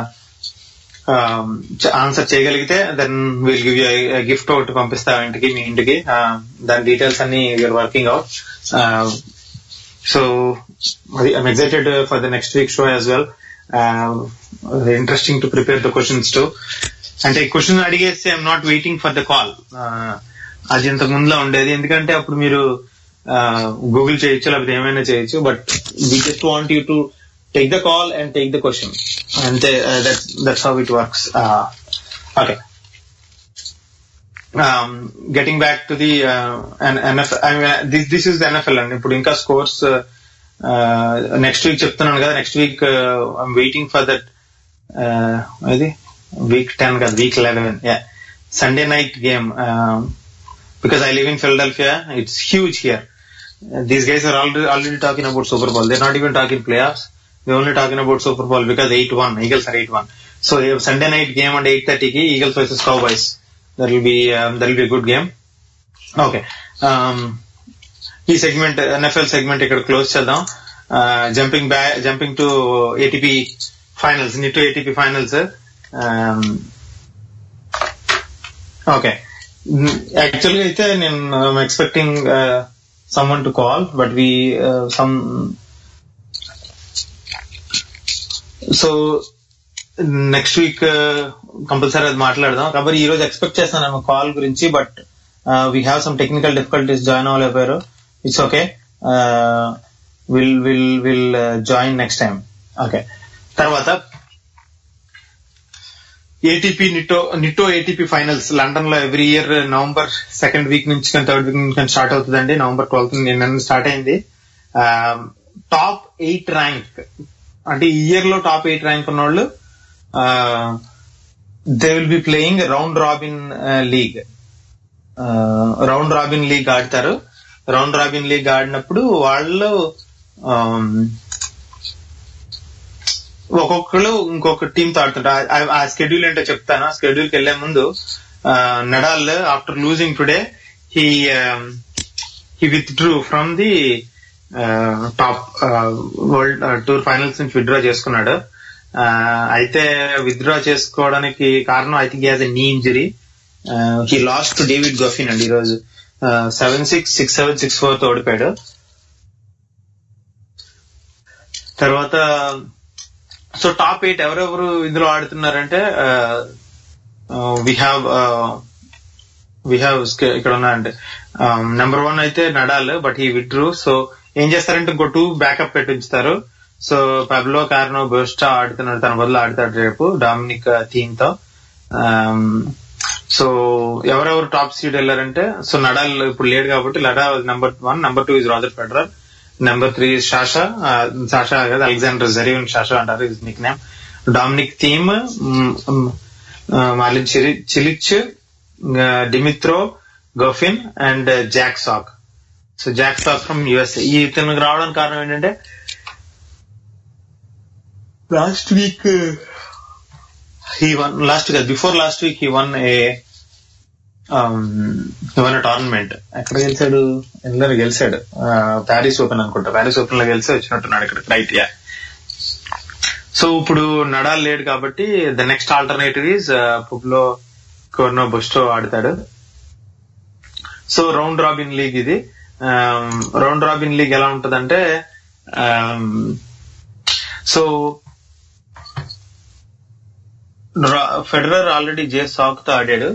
answer చేయగలిగితే then will give you gift ఒకటి పంపిస్తాం ఇంటికి మీ ఇంటికి Uh, దాని డీటెయిల్స్ అన్ని యూఆర్ వర్కింగ్ అవుట్ సో అది I'm excited for the next week show as well interesting to prepare the questions to అంటే క్వశ్చన్ అడిగేస్తే I'm not waiting for the call అది ఇంతకు ముందులో ఉండేది ఎందుకంటే అప్పుడు మీరు గూగుల్ చేయొచ్చు లేకపోతే ఏమైనా చేయొచ్చు but we just want you to take the call and take the question అంతే that's how it works okay getting back to the NFL this this is the NFL అండి ఇప్పుడు ఇంకా స్కోర్స్ నెక్స్ట్ వీక్ చెప్తున్నాను కదా next week I'm waiting for that ఇది week ten కదా week eleven Sunday night game because I live in Philadelphia it's huge here these guys are already already talking about Super Bowl they not even talking playoffs they only talking about Super Bowl because eight one Eagles are eight one so Sunday night game అంటే eight థర్టీకి Eagles versus Cowboys that will be that will be good game okay ఈ segment NFL segment ఇక్కడ close చేద్దాం jumping బ్యా jumping to ATP Finals Nitto ATP Finals okay యాక్చువల్గా అయితే నేను expecting someone to call but we some so next week compulsory అది మాట్లాడదాం కాబట్టి ఈ రోజు ఎక్స్పెక్ట్ చేస్తాను కాల్ గురించి but we have some technical difficulties join అవ్వలేకపోయారు it's okay will will will join next time okay తర్వాత ATP Nitto Nitto ATP Finals London లో every year November second week నుంచి కానీ థర్డ్ వీక్ నుంచి కానీ start అవుతుందండి November twelfth నిన్న start అయింది టాప్ ఎయిట్ ర్యాంక్ అంటే ఈ ఇయర్ లో టాప్ ఎయిట్ ర్యాంక్ ఉన్న వాళ్ళు they will be playing round robin league round robin league ఆడతారు రౌండ్ రాబిన్ లీగ్ ఆడినప్పుడు వాళ్ళు ఒక్కొక్కరు ఇంకొక టీమ్ తో ఆడుతుంటారు ఆ- ఆ స్కెడ్యూల్ ఏంటో చెప్తాను ఆ స్కెడ్యూల్ కి వెళ్లే ముందు Nadal after losing today he he withdrew from the top World Tour Finals నుంచి విత్డ్రా చేసుకున్నాడు ఆ, అయితే విత్డ్రా చేసుకోవడానికి కారణం I think has a knee injury he lost David Goffin అండి ఈరోజు seven six six seven six four తో ఓడిపోయాడు తర్వాత సో టాప్ ఎయిట్ ఎవరెవరు ఇందులో ఆడుతున్నారంటే వి హ్యావ్ వి హ్యావ్ ఇక్కడ ఉన్నాయంటే నెంబర్ వన్ అయితే నడాల్ బట్ ఈ విడ్రూ సో ఏం చేస్తారంటే ఇంకో టూ బ్యాకప్ పెట్టి ఉంచుతారు సో పబ్లో కార్నో బెస్టా ఆడుతున్నాడు తన బదులు ఆడతాడు రేపు డామినిక్ థీమ్ తో సో ఎవరెవరు టాప్ సీడ్ వెళ్ళారంటే సో నడాల్ ఇప్పుడు లేడు కాబట్టి లడా number one number two is Roger Federer number three Sasha Sasha కదా అలెగ్జాండర్ జరీవన్ షాషా అంటారు is nickname Dominic Thiem Marin Cilic Dimitrov Goffin and Jack Sock so Jack Sock from USA ఈ ఇతనికి రావడానికి కారణం ఏంటంటే last week he won last కాదు before last week he won a one tournament ఎక్కడ గెలిచాడు ఎందులో గెలిచాడు ప్యారిస్ ఓపెన్ అనుకుంటా ప్యారిస్ ఓపెన్ లో గెలిచి వచ్చినట్టున్నాడు ఇక్కడ రైట్ యా సో ఇప్పుడు నడాల్ లేడు కాబట్టి the next alternative is Pablo Carreno Busta ఆడతాడు సో రౌండ్ రాబిన్ లీగ్ ఇది రౌండ్ రాబిన్ లీగ్ ఎలా ఉంటదంటే so Federer already Jack Sock తో ఆడాడు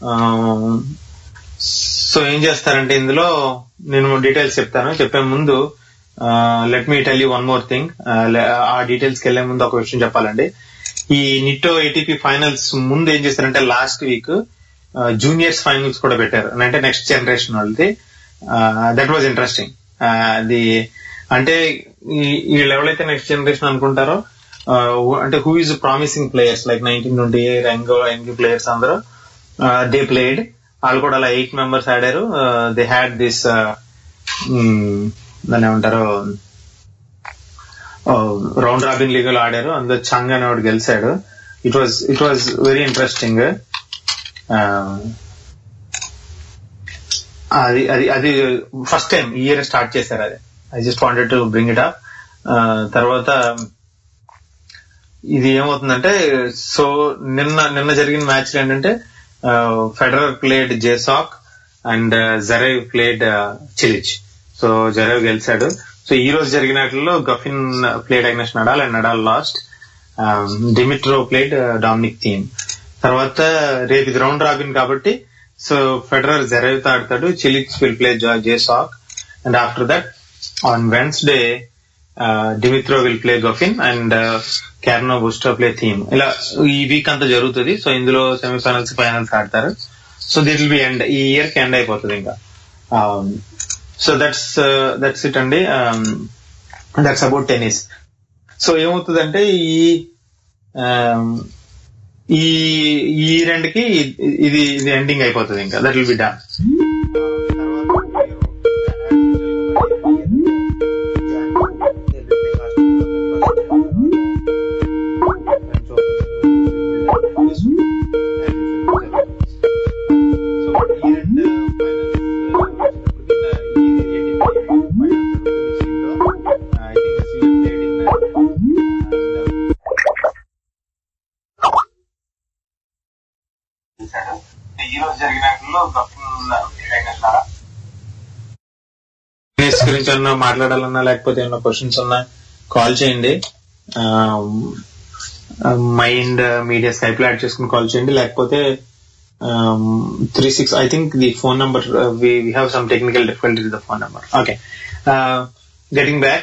సో ఏం చేస్తారంటే ఇందులో నేను డీటెయిల్స్ చెప్తాను చెప్పే ముందు let me tell you one more thing ఆ డీటెయిల్స్ కి వెళ్లే ముందు ఒక విషయం చెప్పాలండి ఈ నిట్టో ఏటీపీ ఫైనల్స్ ముందు ఏం చేస్తారంటే లాస్ట్ వీక్ జూనియర్స్ ఫైనల్స్ కూడా పెట్టారు అంటే నెక్స్ట్ జనరేషన్ వాళ్ళది దట్ వాజ్ ఇంట్రెస్టింగ్ అది అంటే ఈ- వీళ్ళు ఎవరైతే నెక్స్ట్ జనరేషన్ అనుకుంటారో అంటే who is promising players like nineteen twenty రంగో ఎంగి ప్లేయర్స్ అందరూ దే ప్లేడ్ వాళ్ళు కూడా అలా ఎయిట్ మెంబర్స్ ఆడారు దే హ్యాడ్ దిస్ దాన్ని ఏమంటారు రౌండ్ రాబిన్ లీగ్ లో ఆడారు అందులో చంగ్ అనేవాడు గెలిచాడు it was it was very interesting అది అది అది ఫస్ట్ టైం ఈ ఇయర్ స్టార్ట్ చేశారు అది I just wanted to bring it up తర్వాత ఇది ఏమవుతుందంటే సో నిన్న నిన్న జరిగిన మ్యాచ్ ఏంటంటే Federer played Jack Sock and Zverev played Cilic so Zverev గెలిచాడు సో ఈ రోజు జరిగినట్లో Goffin played against Nadal and Nadal lost Dimitrov played Dominic Thiem తర్వాత రేపు ఇది రౌండ్ రాబిన్ కాబట్టి సో ఫెడరర్ జరైవ్ తో ఆడతాడు Cilic will play Jack Sock and after that on Wednesday Dimitrov will play Goffin and Carreno Busta play Thiem ఇలా ఈ week అంతా జరుగుతుంది సో ఇందులో సెమీఫైనల్స్ ఫైనల్స్ ఆడతారు so that will be end ఈ ఇయర్ కి ఎండ్ అయిపోతుంది ఇంకా సో దట్స్ దట్స్ ఇట్ అండి దట్స్ అబౌట్ టెన్నిస్ సో ఏమవుతుందంటే ఈ um, ఈ ఈ రెండుకి ఇది ఇది ఎండింగ్ అయిపోతుంది ఇంకా that will be done tennis గురించి ఏమన్నా మాట్లాడాలన్నా లేకపోతే ఏమన్నా క్వశ్చన్స్ ఉన్నా కాల్ చేయండి మైండ్ మీడియా స్కైప్ లో యాడ్ చేసుకుని కాల్ చేయండి లేకపోతే three six I think the phone number we have some technical difficulty the phone number okay getting back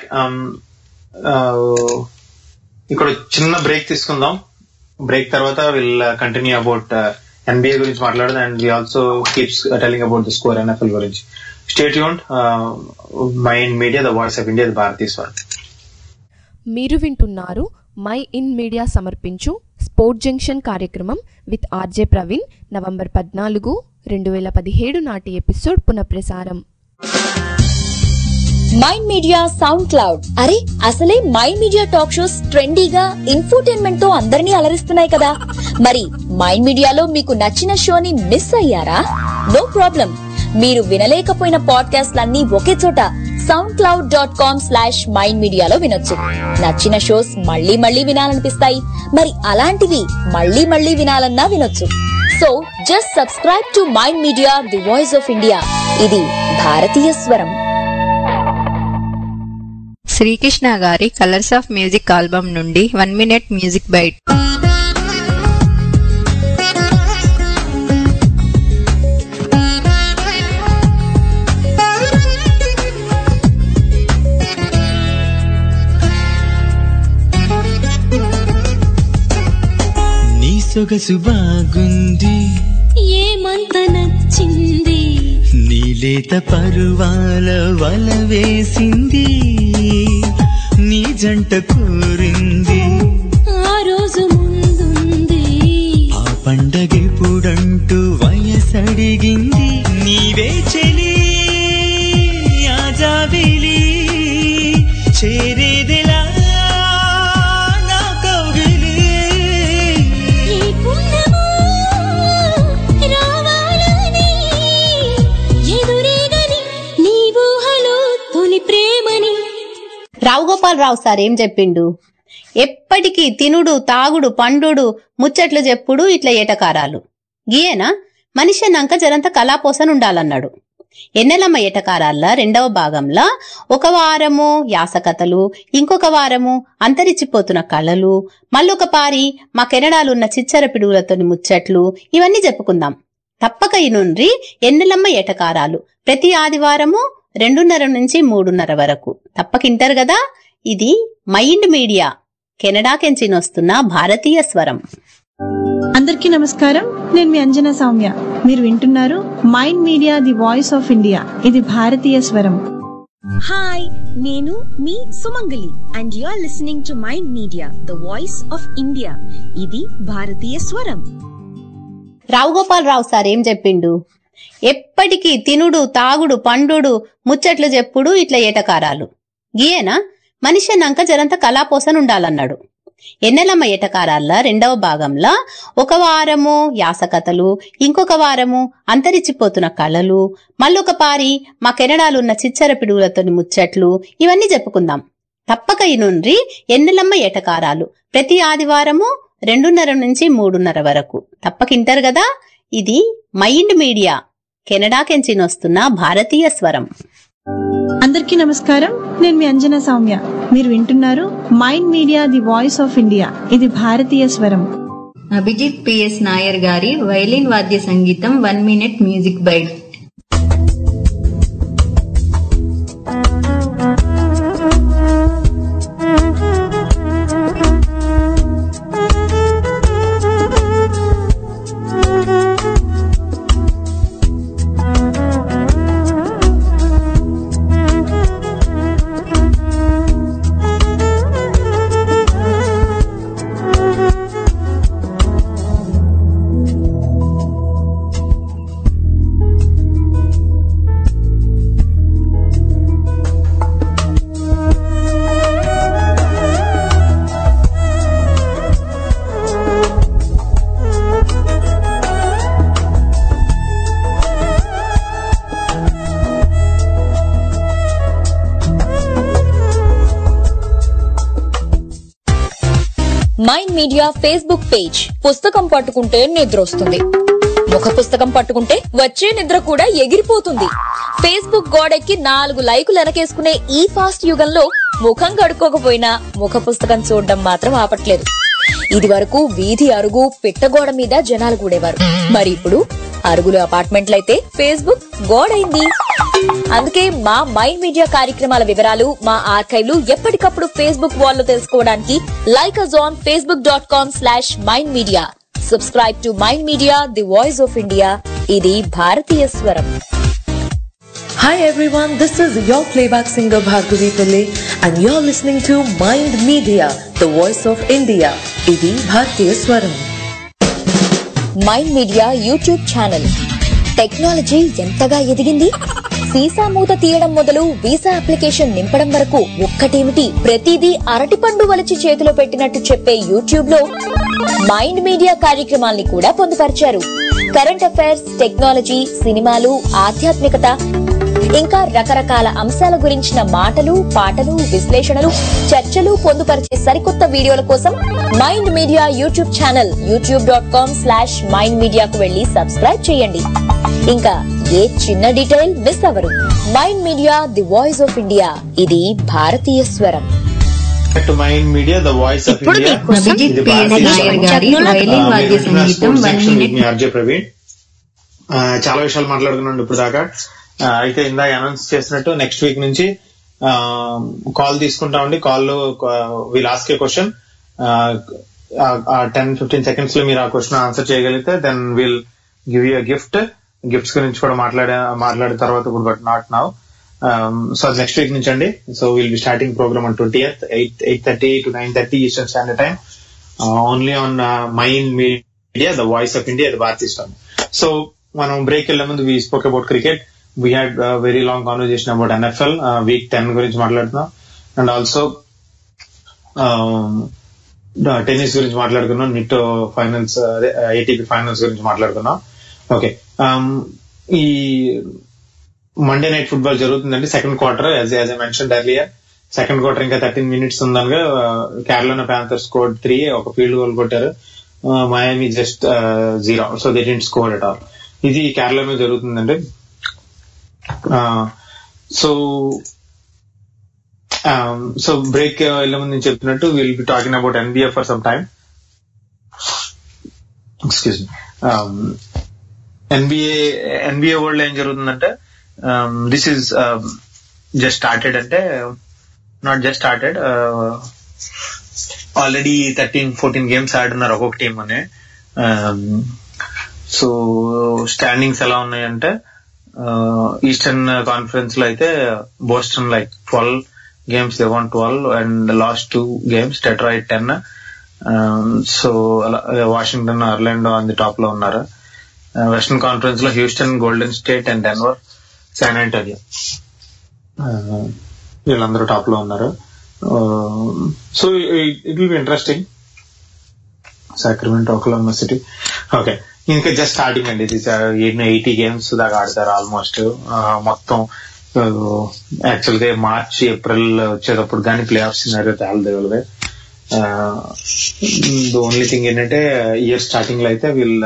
ఇక్కడ చిన్న బ్రేక్ తీసుకుందాం బ్రేక్ తర్వాత విల్ కంటిన్యూ అబౌట్ ఎన్బిఏ గురించి మాట్లాడదు and we also keeps telling about the score NFL గురించి stay యూన్ Mind media the voice of India the భారతీయ స్వర్ మీరు వింటున్నారు మై ఇన్ మీడియా సమర్పించు స్పోర్ట్ జంక్షన్ కార్యక్రమం విత్ ఆర్జే ప్రవీణ్ నవంబర్ పద్నాలుగు రెండు వేల పదిహేడు నాటి ఎపిసోడ్ పునఃప్రసారం మైండ్ మీడియా సౌండ్ క్లౌడ్ అరే అసలే మైండ్ మీడియా టాక్ షోస్ ట్రెండీగా ఇన్ఫోటైన్మెంట్ తో అందరినీ అలరిస్తున్నాయి కదా మరి మైండ్ మీడియాలో మీకు నచ్చిన షోని మిస్ అయ్యారా నో ప్రాబ్లం మీరు వినలేకపోయిన పాడ్కాస్ట్లన్నీ ఒకే చోట SoundCloud dot com slash Mind మీడియాలో వినొచ్చు నచ్చిన షోస్ మళ్ళీ మళ్ళీ వినాలనిపిస్తాయి మరి అలాంటివి మళ్ళీ మళ్ళీ వినాలన్నా వినొచ్చు so just subscribe to mind Media the voice of India ఇది భారతీయ స్వరం శ్రీకృష్ణ గారి కలర్స్ ఆఫ్ మ్యూజిక్ ఆల్బమ్ నుండి వన్ మినిట్ మ్యూజిక్ బైట్ నీ సొగసు బాగుంది ఏమంత నచ్చింది నీలేత పరువాల వల వేసింది నీ జంట కోరింది ఆ రోజు ముందుంది ఆ పండగెప్పుడంటూ వయసడిగింది నీవే చెలి ఆ జాబిలి చేరేదిలా నా కౌగిలి ఈ పుణ్యమా రావాలని ఎదురేగని నీ ఊహలో తొలి ప్రేమని రావు గోపాలరావు సార్ ఏం చెప్పిండు ఎప్పటికీ తినుడు తాగుడు పండుడు ముచ్చట్లు చెప్పుడు ఇట్లా ఏటకారాలు గీయేనా మనిషి అన్నాక జరంత కళాపోసన ఉండాలన్నాడు ఎన్నెలమ్మ ఏటకారాల రెండవ భాగంలో ఒక వారము యాసకథలు ఇంకొక వారము అంతరించిపోతున్న కళలు మళ్ళొక పారి మా కెనడాలున్న చిచ్చర పిడుగులతోని ముచ్చట్లు ఇవన్నీ చెప్పుకుందాం తప్పక ఇనుండ్రి ఎన్నెలమ్మ ఏటకారాలు ప్రతి ఆదివారము రెండున్నర నుంచి మూడున్నర వరకు తప్పకింటారు కదా ఇది మైండ్ మీడియా కెనడాకెంచినొస్తున్న భారతీయ స్వరం అందరికీ నమస్కారం నేను మీ అంజనా సౌమ్య మీరు వింటున్నారు mind Media the voice of India ఇది భారతీయ స్వరం హాయ్ నేను మీ Sumangali and you are listening to mind media the voice of India ఇది భారతీయ స్వరం రావు గోపాలరావు సార్ ఏం చెప్పిండు ఎప్పటికీ తినుడు తాగుడు పండుడు ముచ్చట్లు చెప్పుడు ఇట్లా ఏటకారాలు గీయేనా మనిషి అన్నాక జరంత కళాపోసన ఉండాలన్నాడు ఎన్నెలమ్మ ఏటకారాల రెండవ భాగంలో ఒక వారము యాసకథలు ఇంకొక వారము అంతరించిపోతున్న కళలు మళ్ళొక పారి మా కెనడాలున్న చిచ్చర పిడుగులతోని ముచ్చట్లు ఇవన్నీ చెప్పుకుందాం తప్పక ఇనుండ్రి ఎన్నెలమ్మ ఏటకారాలు ప్రతి ఆదివారము రెండున్నర నుంచి మూడున్నర వరకు తప్పక ఇంటారు కదా ఇది మైండ్ మీడియా కెనడాకెంచి వస్తున్న భారతీయ స్వరం అందరికీ నమస్కారం నేను మీ అంజనా సౌమ్య మీరు వింటున్నారు mind Media the voice of India ఇది భారతీయ స్వరం అభిజిత్ పిఎస్ నాయర్ గారి వైలిన్ వాద్య సంగీతం one minute music bite Mind Media Facebook page పుస్తకం పట్టుకుంటే నిద్ర వస్తుంది ముఖ పుస్తకం పట్టుకుంటే వచ్చే నిద్ర కూడా ఎగిరిపోతుంది ఫేస్బుక్ గోడెక్కి నాలుగు లైకులు వెనకేసుకునే ఈ ఫాస్ట్ యుగంలో ముఖం కడుక్కోకపోయినా ముఖ పుస్తకం చూడడం మాత్రం ఆపట్లేదు ఇది వరకు వీధి అరుగు పిట్టగోడ మీద జనాలు కూడేవారు మరి ఇప్పుడు అరుగులు అపార్ట్మెంట్లయితే ఫేస్బుక్ గోడైంది అందుకే మా మైండ్ మీడియా కార్యక్రమాల వివరాలు మా ఆర్కైవ్లు ఎప్పటికప్పుడు ఫేస్బుక్ వాల్ లో తెలుసుకోవడానికి like us on Facebook dot com slash Mind Media subscribe to mind Media the voice of India ఇది భారతీయ స్వరం Hi everyone, this is your playback singer Bhargavi Pillai and you're listening to Mind Media, the voice of India. Idi Bhartiya Swaram. Mind Media YouTube channel technology ఎంతగా ఎదిగింది సీసా మూత తీయడం మొదలు visa application నింపడం వరకు ఒక్కటేమిటి ప్రతిదీ అరటిపండు వలిచి చేతిలో పెట్టినట్టు చెప్పే యూట్యూబ్ లో మైండ్ మీడియా కార్యక్రమాల్ని కూడా పొందుపరిచారు కరెంట్ అఫైర్స్ టెక్నాలజీ సినిమాలు ఆధ్యాత్మికత ఇంకా రకరకాల అంశాల గురించిన మాటలు పాటలు విశ్లేషణలు చర్చలు పొందుపరిచే సరికొత్త వీడియోల కోసం Mind Media YouTube channel YouTube dot com slash Mind మీడియాకు వెళ్లి సబ్స్క్రైబ్ చేయండి ఇంకా ఏ చిన్న డీటెయిల్ మిస్ అవ్వరు Mind Media the voice of India ఇది భారతీయ స్వరం to mind media the voice of ఇప్పుడు ఇండియా మీకోసం ఇది పి. భారతీయ నాయర్ స్వరం. గారి ఆ, వైలిన్ మీరు వాద్య వింటున్న సంగీతం sports one section minute with me RJ Praveen ఆ, చాలా విషయాలు మాట్లాడుకున్నాం ఇప్పుడు దాకా ఆ, అయితే ఇందాక అనౌన్స్ చేసినట్టు నెక్స్ట్ వీక్ నుంచి కాల్ తీసుకుంటామండి call will ask a question ten fifteen seconds లో మీరు ఆ క్వశ్చన్ ఆన్సర్ చేయగలిగితే then will give you gift gifts గురించి కూడా మాట్లాడే మాట్లాడిన తర్వాత ఇప్పుడు but not now so next week నుంచి అండి so will be starting program on twenty eighth eight eight thirty to nine thirty Eastern standard Time only on Mind media the voice of India the Bharatiya star so మనం break వెళ్లే ముందు we spoke about cricket we had very long conversation about NFL week ten గురించి మాట్లాడుతున్నాం and also tennis గురించి మాట్లాడుకున్నాం neat finals ATP finals గురించి మాట్లాడుకున్నాం okay ఈ మండే నైట్ ఫుట్బాల్ జరుగుతుందండి second quarter as as I mention earlier second quarter ఇంకా thirteen minutes ఉందనగా కేరళ ప్యాంథర్ స్కోర్ త్రీ ఒక ఫీల్డ్ గోల్ కొట్టారు Miami just zero so they didn't score at all ఇది కేరళలో జరుగుతుందండి సో సో బ్రేక్ వెళ్ళే ముందు నేను చెప్తున్నట్టు will be talking about NBA for some time excuse NBA NBA world ఏం జరుగుతుందంటే దిస్ ఈస్ జస్ట్ స్టార్టెడ్ అంటే not just started already thirteen fourteen games ఆడున్నారు ఒక్కొక్క టీం అని సో స్టాండింగ్స్ ఎలా ఉన్నాయంటే ఈస్టర్న్ కాన్ఫరెన్స్ లో అయితే Boston like twelve games they won twelve and lost two games Detroit ten so Washington Orlando on the top లో ఉన్నారు Western Conference లో Houston Golden State and Denver San Antonio వీళ్ళందరూ top లో ఉన్నారు so it will be interesting Sacramento Oklahoma City okay ఇంకా just starting అండి ఇది eighty games దాకా ఆడతారు ఆల్మోస్ట్ మొత్తం యాక్చువల్ గా మార్చ్ ఏప్రిల్ వచ్చేటప్పుడు కానీ ప్లే ఆఫ్ సినారో తేలదేవులదే ద ఓన్లీ థింగ్ ఏంటంటే ఇయర్ స్టార్టింగ్ లో అయితే we'll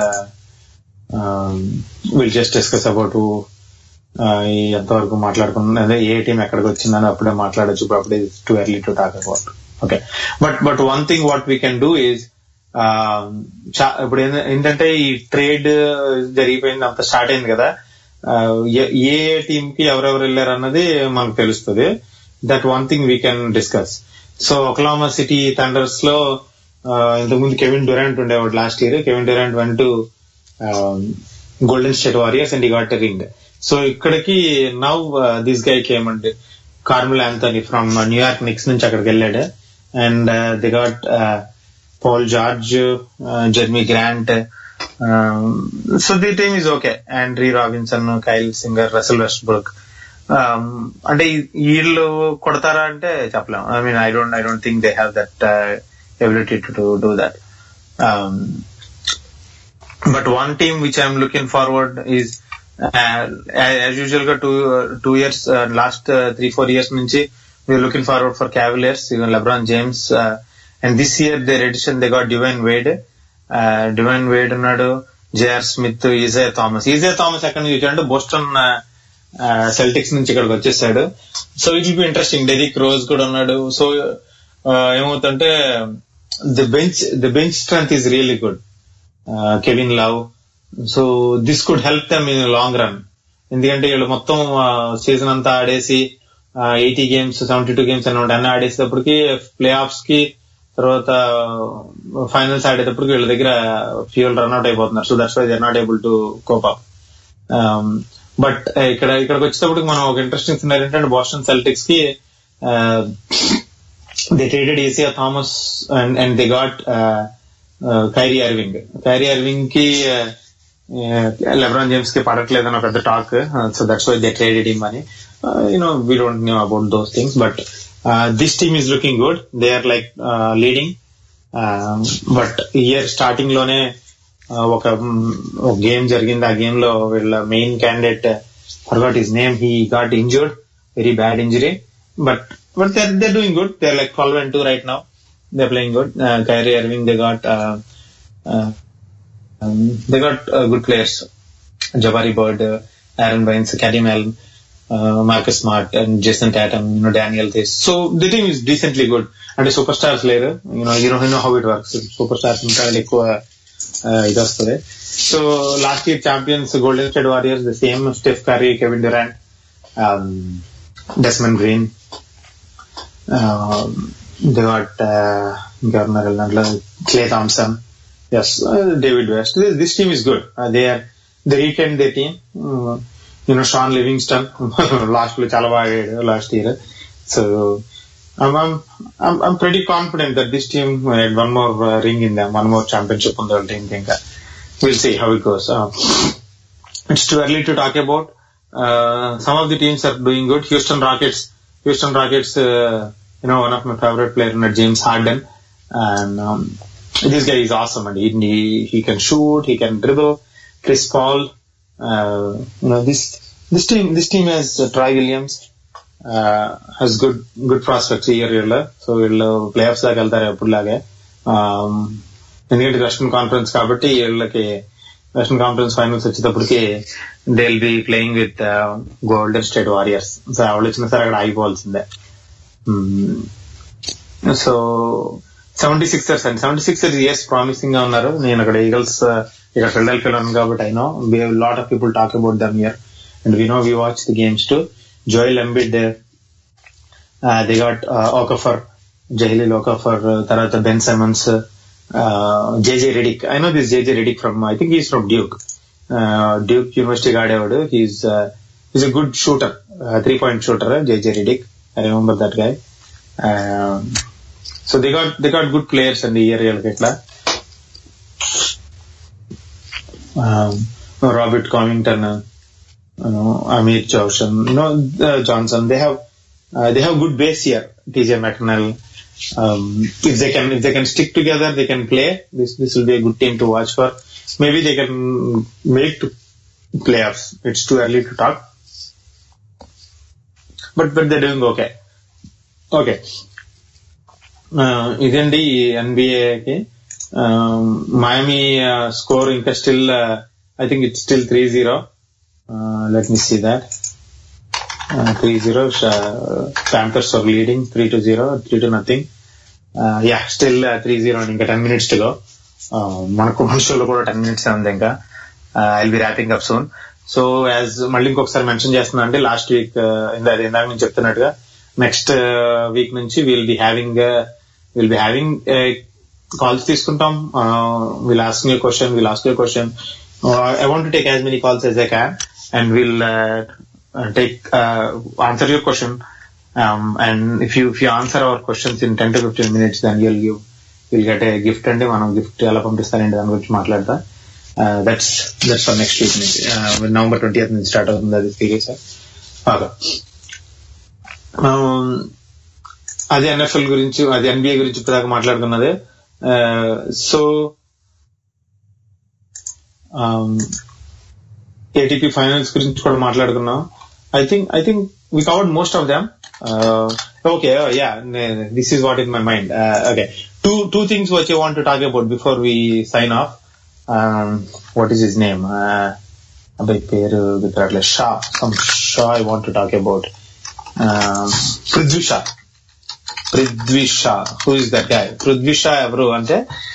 will just discuss about ఎంతవరకు మాట్లాడుకున్నా అదే ఏ టీం ఎక్కడికి వచ్చిందని అప్పుడే మాట్లాడచ్చు ఇప్పుడు అప్పుడే too early to talk about okay but but one thing what we can do is ఇప్పుడు ఏంద- ఏంటంటే ఈ ట్రేడ్ జరిగిపోయింది అంత స్టార్ట్ అయింది కదా ఆ, ఏ- ఏ టీం కి ఎవరెవరు వెళ్ళారు అన్నది మనకు తెలుస్తుంది that one thing we can discuss so ఒక్లామా city Thunders లో ఆ, ఇంతకుముందు కెవిన్ డ్యూరాంట్ ఉండేవాడు last year Kevin Durant one to golden State warriors and ఈ గాట్ రింగ్ సో ఇక్కడికి now this guy came and Carmel Anthony from New York నిక్స్ నుంచి అక్కడికి వెళ్ళాడు and the got Paul George Jeremy grant so the team is okay Andrei Robinson Kyle singer Russell west Brook అంటే ఈ- వీళ్ళు కొడతారా అంటే చెప్పలేం I mean I don't I don't think they have that ability to do that but one team which I'm looking forward is as usual గా two two years last three four years నుంచి we're looking forward for Cavaliers even LeBron James and this year their edition they got Dwyane Wade Dwyane Wade ఉన్నాడు JR Smith Isaiah Thomas Isaiah Thomas ఎక్కడి నుంచి వచ్చాడు Boston Celtics నుంచి ఇక్కడికి వచ్చేసాడు so it will be interesting Derrick Rose కూడా ఉన్నాడు so ఏమవుతుంటే the bench the bench strength is really good Kevin Love so this could help them in long run ఎందుకంటే వీళ్ళు మొత్తం సీజన్ అంతా ఆడేసి eighty games seventy two games అనమాట అన్ని ఆడేసేటప్పటికి ప్లే ఆఫ్స్ కి తర్వాత ఫైనల్స్ ఆడేటప్పటికి వీళ్ళ దగ్గర ఫ్యూల్ రన్అట్ అయిపోతున్నారు so that's why they not able to cope up but ఇక్కడ ఇక్కడికి వచ్చేటప్పటికి మనం ఒక ఇంట్రెస్టింగ్ సినారీ ఏంటంటే బాస్టన్ సెల్టిక్స్ కి they traded Isaiah Thomas and and they got Kyrie Irving Kyrie Irving కి లెబ్రాన్ జేమ్స్ కి పడట్లేదన్న పెద్ద talk so that's why they traded him అని you know we don't know about those things but this team is looking good they are like leading but year starting లోనే uh, ఒక game జరిగింది ఆ game లో వీళ్ళ main candidate forgot his name he got injured very bad injury but but they they doing good they like twelve and two right now they playing good Kyrie Irving they got they got good players Jabari Bird Aron Baynes క్యారీ మెల్ Marcus Smart and Jayson Tatum you know Daniel Theis so the team is decently good అంటే super stars లేరు you know you know no how it works super stars ఉంటే వాళ్ళు ఎక్కువ uh, ఇది వస్తుంది so last year champions Golden State Warriors the same Steph Curry Kevin Durant Draymond Green they got ఇంకా ఉన్నారు దాంట్లో Klay Thompson yes David West this team is good they are they retain the team you know Shaun Livingston last లో చాలా బాగా ఆడాడు last year so I'm, I'm, I'm, I'm pretty confident that this team had one more uh, ring in them, one more championship on the team. Think. We'll see how it goes. Uh, it's too early to talk about. Uh, some of the teams are doing good. Houston Rockets, Houston Rockets, uh, you know, one of my favorite players, uh, James Harden. And um, this guy is awesome. And he, he, he can shoot, he can dribble. Chris Paul, uh, you know, this, this team, this team has uh, Troy Williams, he's good good prospects year year లో so వీళ్ళు playoffs దాకా వెళ్తారు ఎప్పుడులాగే Um, ఎందుకంటే western conference కాబట్టి వీళ్ళకి western conference finals వచ్చేటప్పటికి they will be playing with Golden State Warriors so ఎవరు వచ్చినా సరే అక్కడ ఆగిపోవాల్సిందే సో సెవెంటీ సిక్సర్స్ అండి సెవెంటీ సిక్సర్స్ ఇయర్స్ ప్రామిసింగ్ గా ఉన్నారు నేను అక్కడ ఈగల్స్ ఇక్కడ ఫిల్డల్ఫిల్ ఉన్నాను కాబట్టి I know lot of people talk about them year and we know we watch the games to Joel Embiid they got Okafor Jahlil Okafor తర్వాత Ben Simmons JJ Redick I know this JJ Redick from I think is from Duke Duke university ఆడేవాడు he's is a good shooter three point shooter JJ Redick I remember that guy so they got they got good players అండి ఈ ఏరియాలకి ఇట్లా Robert Covington, uh, you know, Amir Johnson, you know, uh, Johnson. They have uh, they have good base here. TJ McNeil. Um, if they can if they can stick together, they can play. This this will be a good team to watch for. Maybe they can make to playoffs. It's too early to talk. But but they're doing okay. Okay ఇదండి ఎన్బిఏకి Miami score ఇంకా still I think it's still three zero let me see that three zero Panthers are leading three to zero three to nothing yeah still three zero ఇంకా ten minutes to go మనకు మనుషుల్లో కూడా ten minutes ఉంది ఇంకా I be wrapping up soon so as మళ్ళీ ఇంకొకసారి mention చేస్తున్నా అంటే లాస్ట్ వీక్ ఇందా ఇందాక నేను చెప్తున్నట్టుగా నెక్స్ట్ వీక్ నుంచి will be having will be having calls తీసుకుంటాం will ask you question will ask you question I want to take as many calls as I can and will take answer your question and if you if you answer our questions in ten to fifteen minutes then you'll give will get a gift అండి మనం gift ఎలా పంపిస్తారండి దాని గురించి మాట్లాడతా that's that's for next week నుంచి November twenty నుంచి start అవుతుంది అది సీరియస్ ఓకే అది ఎన్ఎఫ్ఎల్ గురించి అది ఎన్బిఏ గురించి ఇప్పుడు దాకా మాట్లాడుకున్నదే సో ఏటీపీ ఫైనల్స్ గురించి కూడా మాట్లాడుకున్నాం I think I think we covered most of them okay yeah this is what in my mind okay two two things which I want to talk about before we sign off what is his name అబ్బాయి పేరు గుర్తురాట్లేదు Shaw some Shaw I want to talk about Prithvi Shaw Prithvi Shaw who is that guy Prithvi Shaw ఎవరు అంటే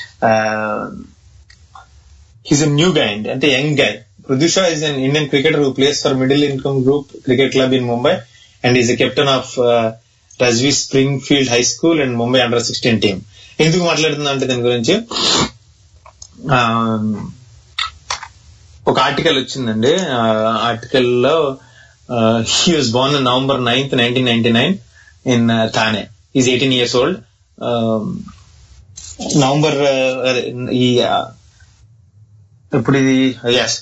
he's a new guy అండి అంటే young guy Prithvi Shaw is an Indian cricketer who plays for middle income group cricket club in Mumbai and is a captain of Rizvi Springfield high school and Mumbai under sixteen team ఎందుకు మాట్లాడుతున్నా అంటే దీని గురించి ఒక article వచ్చిందండి ఆర్టికల్లో he was born November ninth nineteen ninety nine in Thane is eighteen years old November ఈ ఇప్పుడు ఇది ఎస్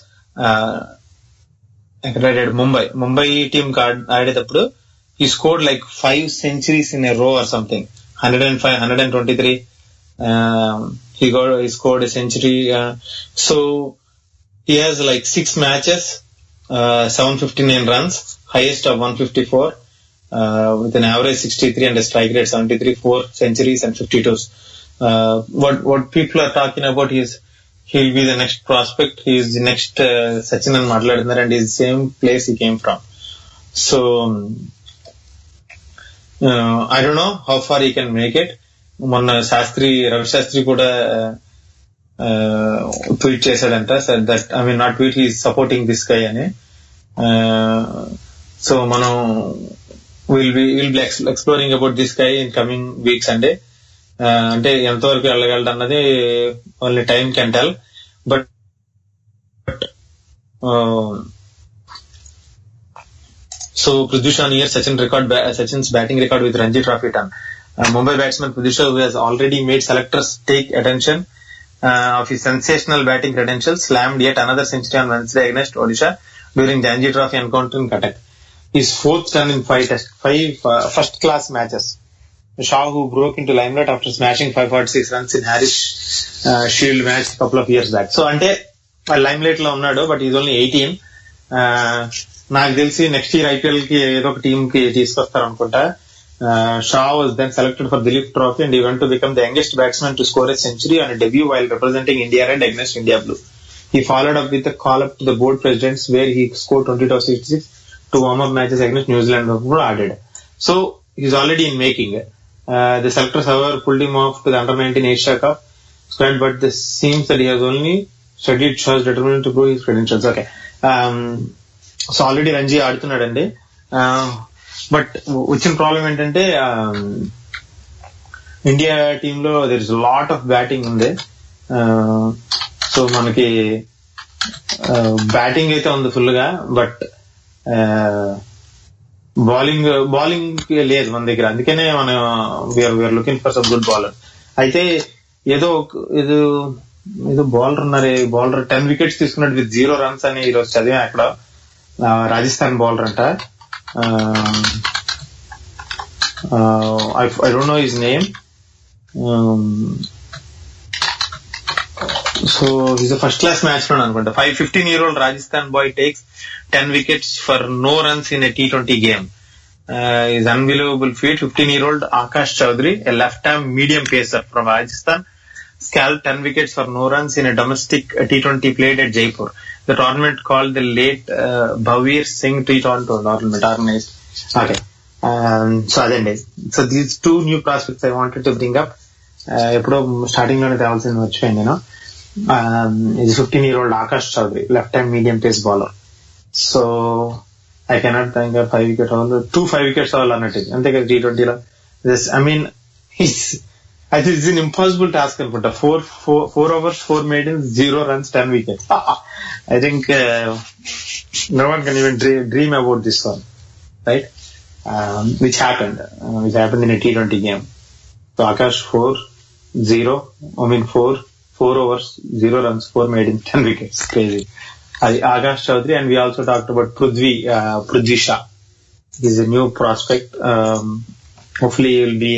ఎక్కడ ఆడాడు ముంబై ముంబై టీమ్ ఆడేటప్పుడు ఈ scored like five centuries in a row or something hundred and five hundred and twenty three he got he scored a century uh, so he has like six matches uh, 759 runs highest of 154 uh, with an average 63 and a strike rate 73 four centuries and 52s uh, what what people are talking about is he'll be the next prospect he is the next uh, Sachin and Madladner and is the same place he came from so uh, I don't know how far he can make it మొన్న శాస్త్రి రవి శాస్త్రి కూడా tweet చేశాడంట sir that I mean not tweet he supporting this guy అని so మనం will be will be exploring about this guy in coming weeks అండి అంటే ఎంతవరకు వెళ్ళగలడు అన్నది only time can tell but So Prithvi near Sachin record Sachin's batting record with Ranji Trophy done. Uh, Mumbai batsman Prithvi who has already made selectors take attention uh, of his sensational batting credentials, slammed yet another century on Wednesday against Odisha during Ranji Trophy encounter in Cuttack. His fourth run in five test, five uh, first-class matches. Shaw, who broke into limelight after smashing 546 runs in Harris uh, Shield match a couple of years back. So అంటే limelight లో ఉన్నాడు but is only eighteen నాకు తెలిసి next year IPL కి ఏదో ఒక team కి తీసుకొస్తారు అనుకుంటా Shaw was then selected for Duleep trophy and went on to become the youngest batsmen to score a century on debut while representing India red against India blue He followed up with a call up to the board presidents where he scored 22 of 66 to warm up matches against New Zealand who added. So he's already in making. Uh, the selectors however pulled him off to the under 19 Asia Cup squad, but this seems that he has only studied shows determined to prove his credentials. Okay. Um, so already Ranji ఆడుతున్నాడండి but వచ్చిన problem ఏంటంటే India టీంలో there is lot of batting ఉంది so మనకి batting అయితే ఉంది full గా but bowling bowling లేదు మన దగ్గర అందుకనే మనం we're we're looking for some good bowler అయితే ఏదో ఏదో ఏదో బౌలర్ ఉన్నారు బౌలర్ టెన్ వికెట్స్ తీసుకున్నాడు విత్ జీరో రన్స్ అని ఈరోజు చదివా అక్కడ ఆ, రాజస్థాన్ బౌలర్ అంట I don't know his name so is first class match లో అనుకుంటా five fifteen year old Rajasthan boy takes ten wickets for no runs in a T twenty game is unbelievable feat fifteen year old Akash Chaudhary a left hand medium pacer from Rajasthan scalped 10 wickets for no runs in a domestic uh, T20 played at Jaipur. The tournament called the late uh, Bhavir Singh T20 tournament organized. Okay. Um, so అదండి so these two new prospects I wanted to bring up ఎప్పుడో starting లోనే తేవాల్సింది మర్చిపోయింది నేను ఇది fifteen year old Akash Chaudhary left hand medium pace bowler so I cannot think five wicket అవ్వాలి two five wickets అవ్వాలి అన్నట్టు అంతే కదా టీ ట్వంటీలో I mean I think it's an impossible task అనుకుంటా four four four overs four maidens zero runs ten wickets I think no one can even dream about this one right which happened which happened in T twenty game so Akash four zero I mean four four overs zero runs four maidens ten wickets crazy అది Akash Chaudhary and we also talked about Prithvi Prithvi Shaw is a new prospect hopefully will be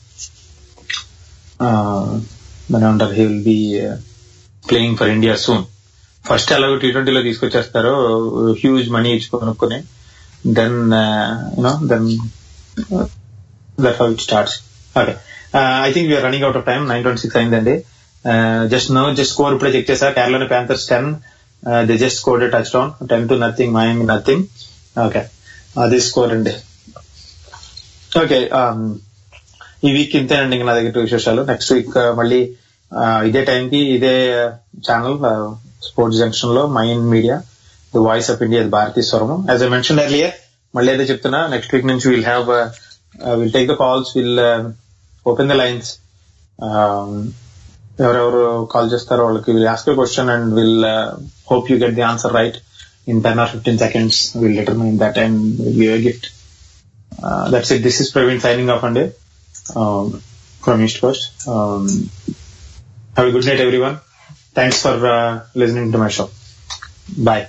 మన అంటారు he will be playing for India soon first ఎలాగో T ట్వంటీలో తీసుకొచ్చేస్తారు huge money ఇచ్చి కొనుక్కొని then you know then that how it starts okay I think we're running out of time nine twenty six అయిందండి just no just score ఇప్పుడే check చేశారు Carolina Panthers ten they just scored touchdown ten to nothing Miami nothing okay అది score అండి okay ఈ week ఇంతేనండి ఇంకా నా దగ్గర విశేషాలు నెక్స్ట్ వీక్ మళ్ళీ ఆ, ఇదే టైంకి ఇదే ఛానల్ స్పోర్ట్స్ జంక్షన్ లో Mind Media the voice of India భారతీయ స్వరము యాజ్ ఐ మెన్షన్ ఎర్లియర్ మళ్ళీ అదే చెప్తున్నా నెక్స్ట్ వీక్ నుంచి will have will take the calls will open the lines ఎవరెవరు కాల్ చేస్తారో వాళ్ళకి will ask question and will hope you get the answer right in ten or fifteen seconds will determine that and give a gift that's it this is Praveen signing of అండి um, from East Coast. Um, have a good night, everyone. Thanks for uh, listening to my show. Bye.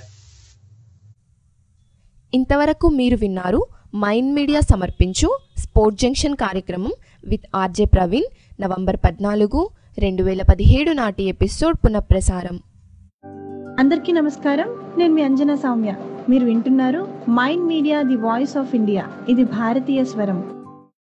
ఇంతవరకు మీరు విన్నారు Mind Media సమర్పించు sport junction కార్యక్రమం with RJ Praveen November పద్నాలుగు రెండు వేల పదిహేడు నాటి ఎపిసోడ్ పునఃప్రసారం అందరికీ నమస్కారం నేను మీ అంజనా సౌమ్య మీరు వింటున్నారు mind Media the voice of India ఇది భారతీయ స్వరం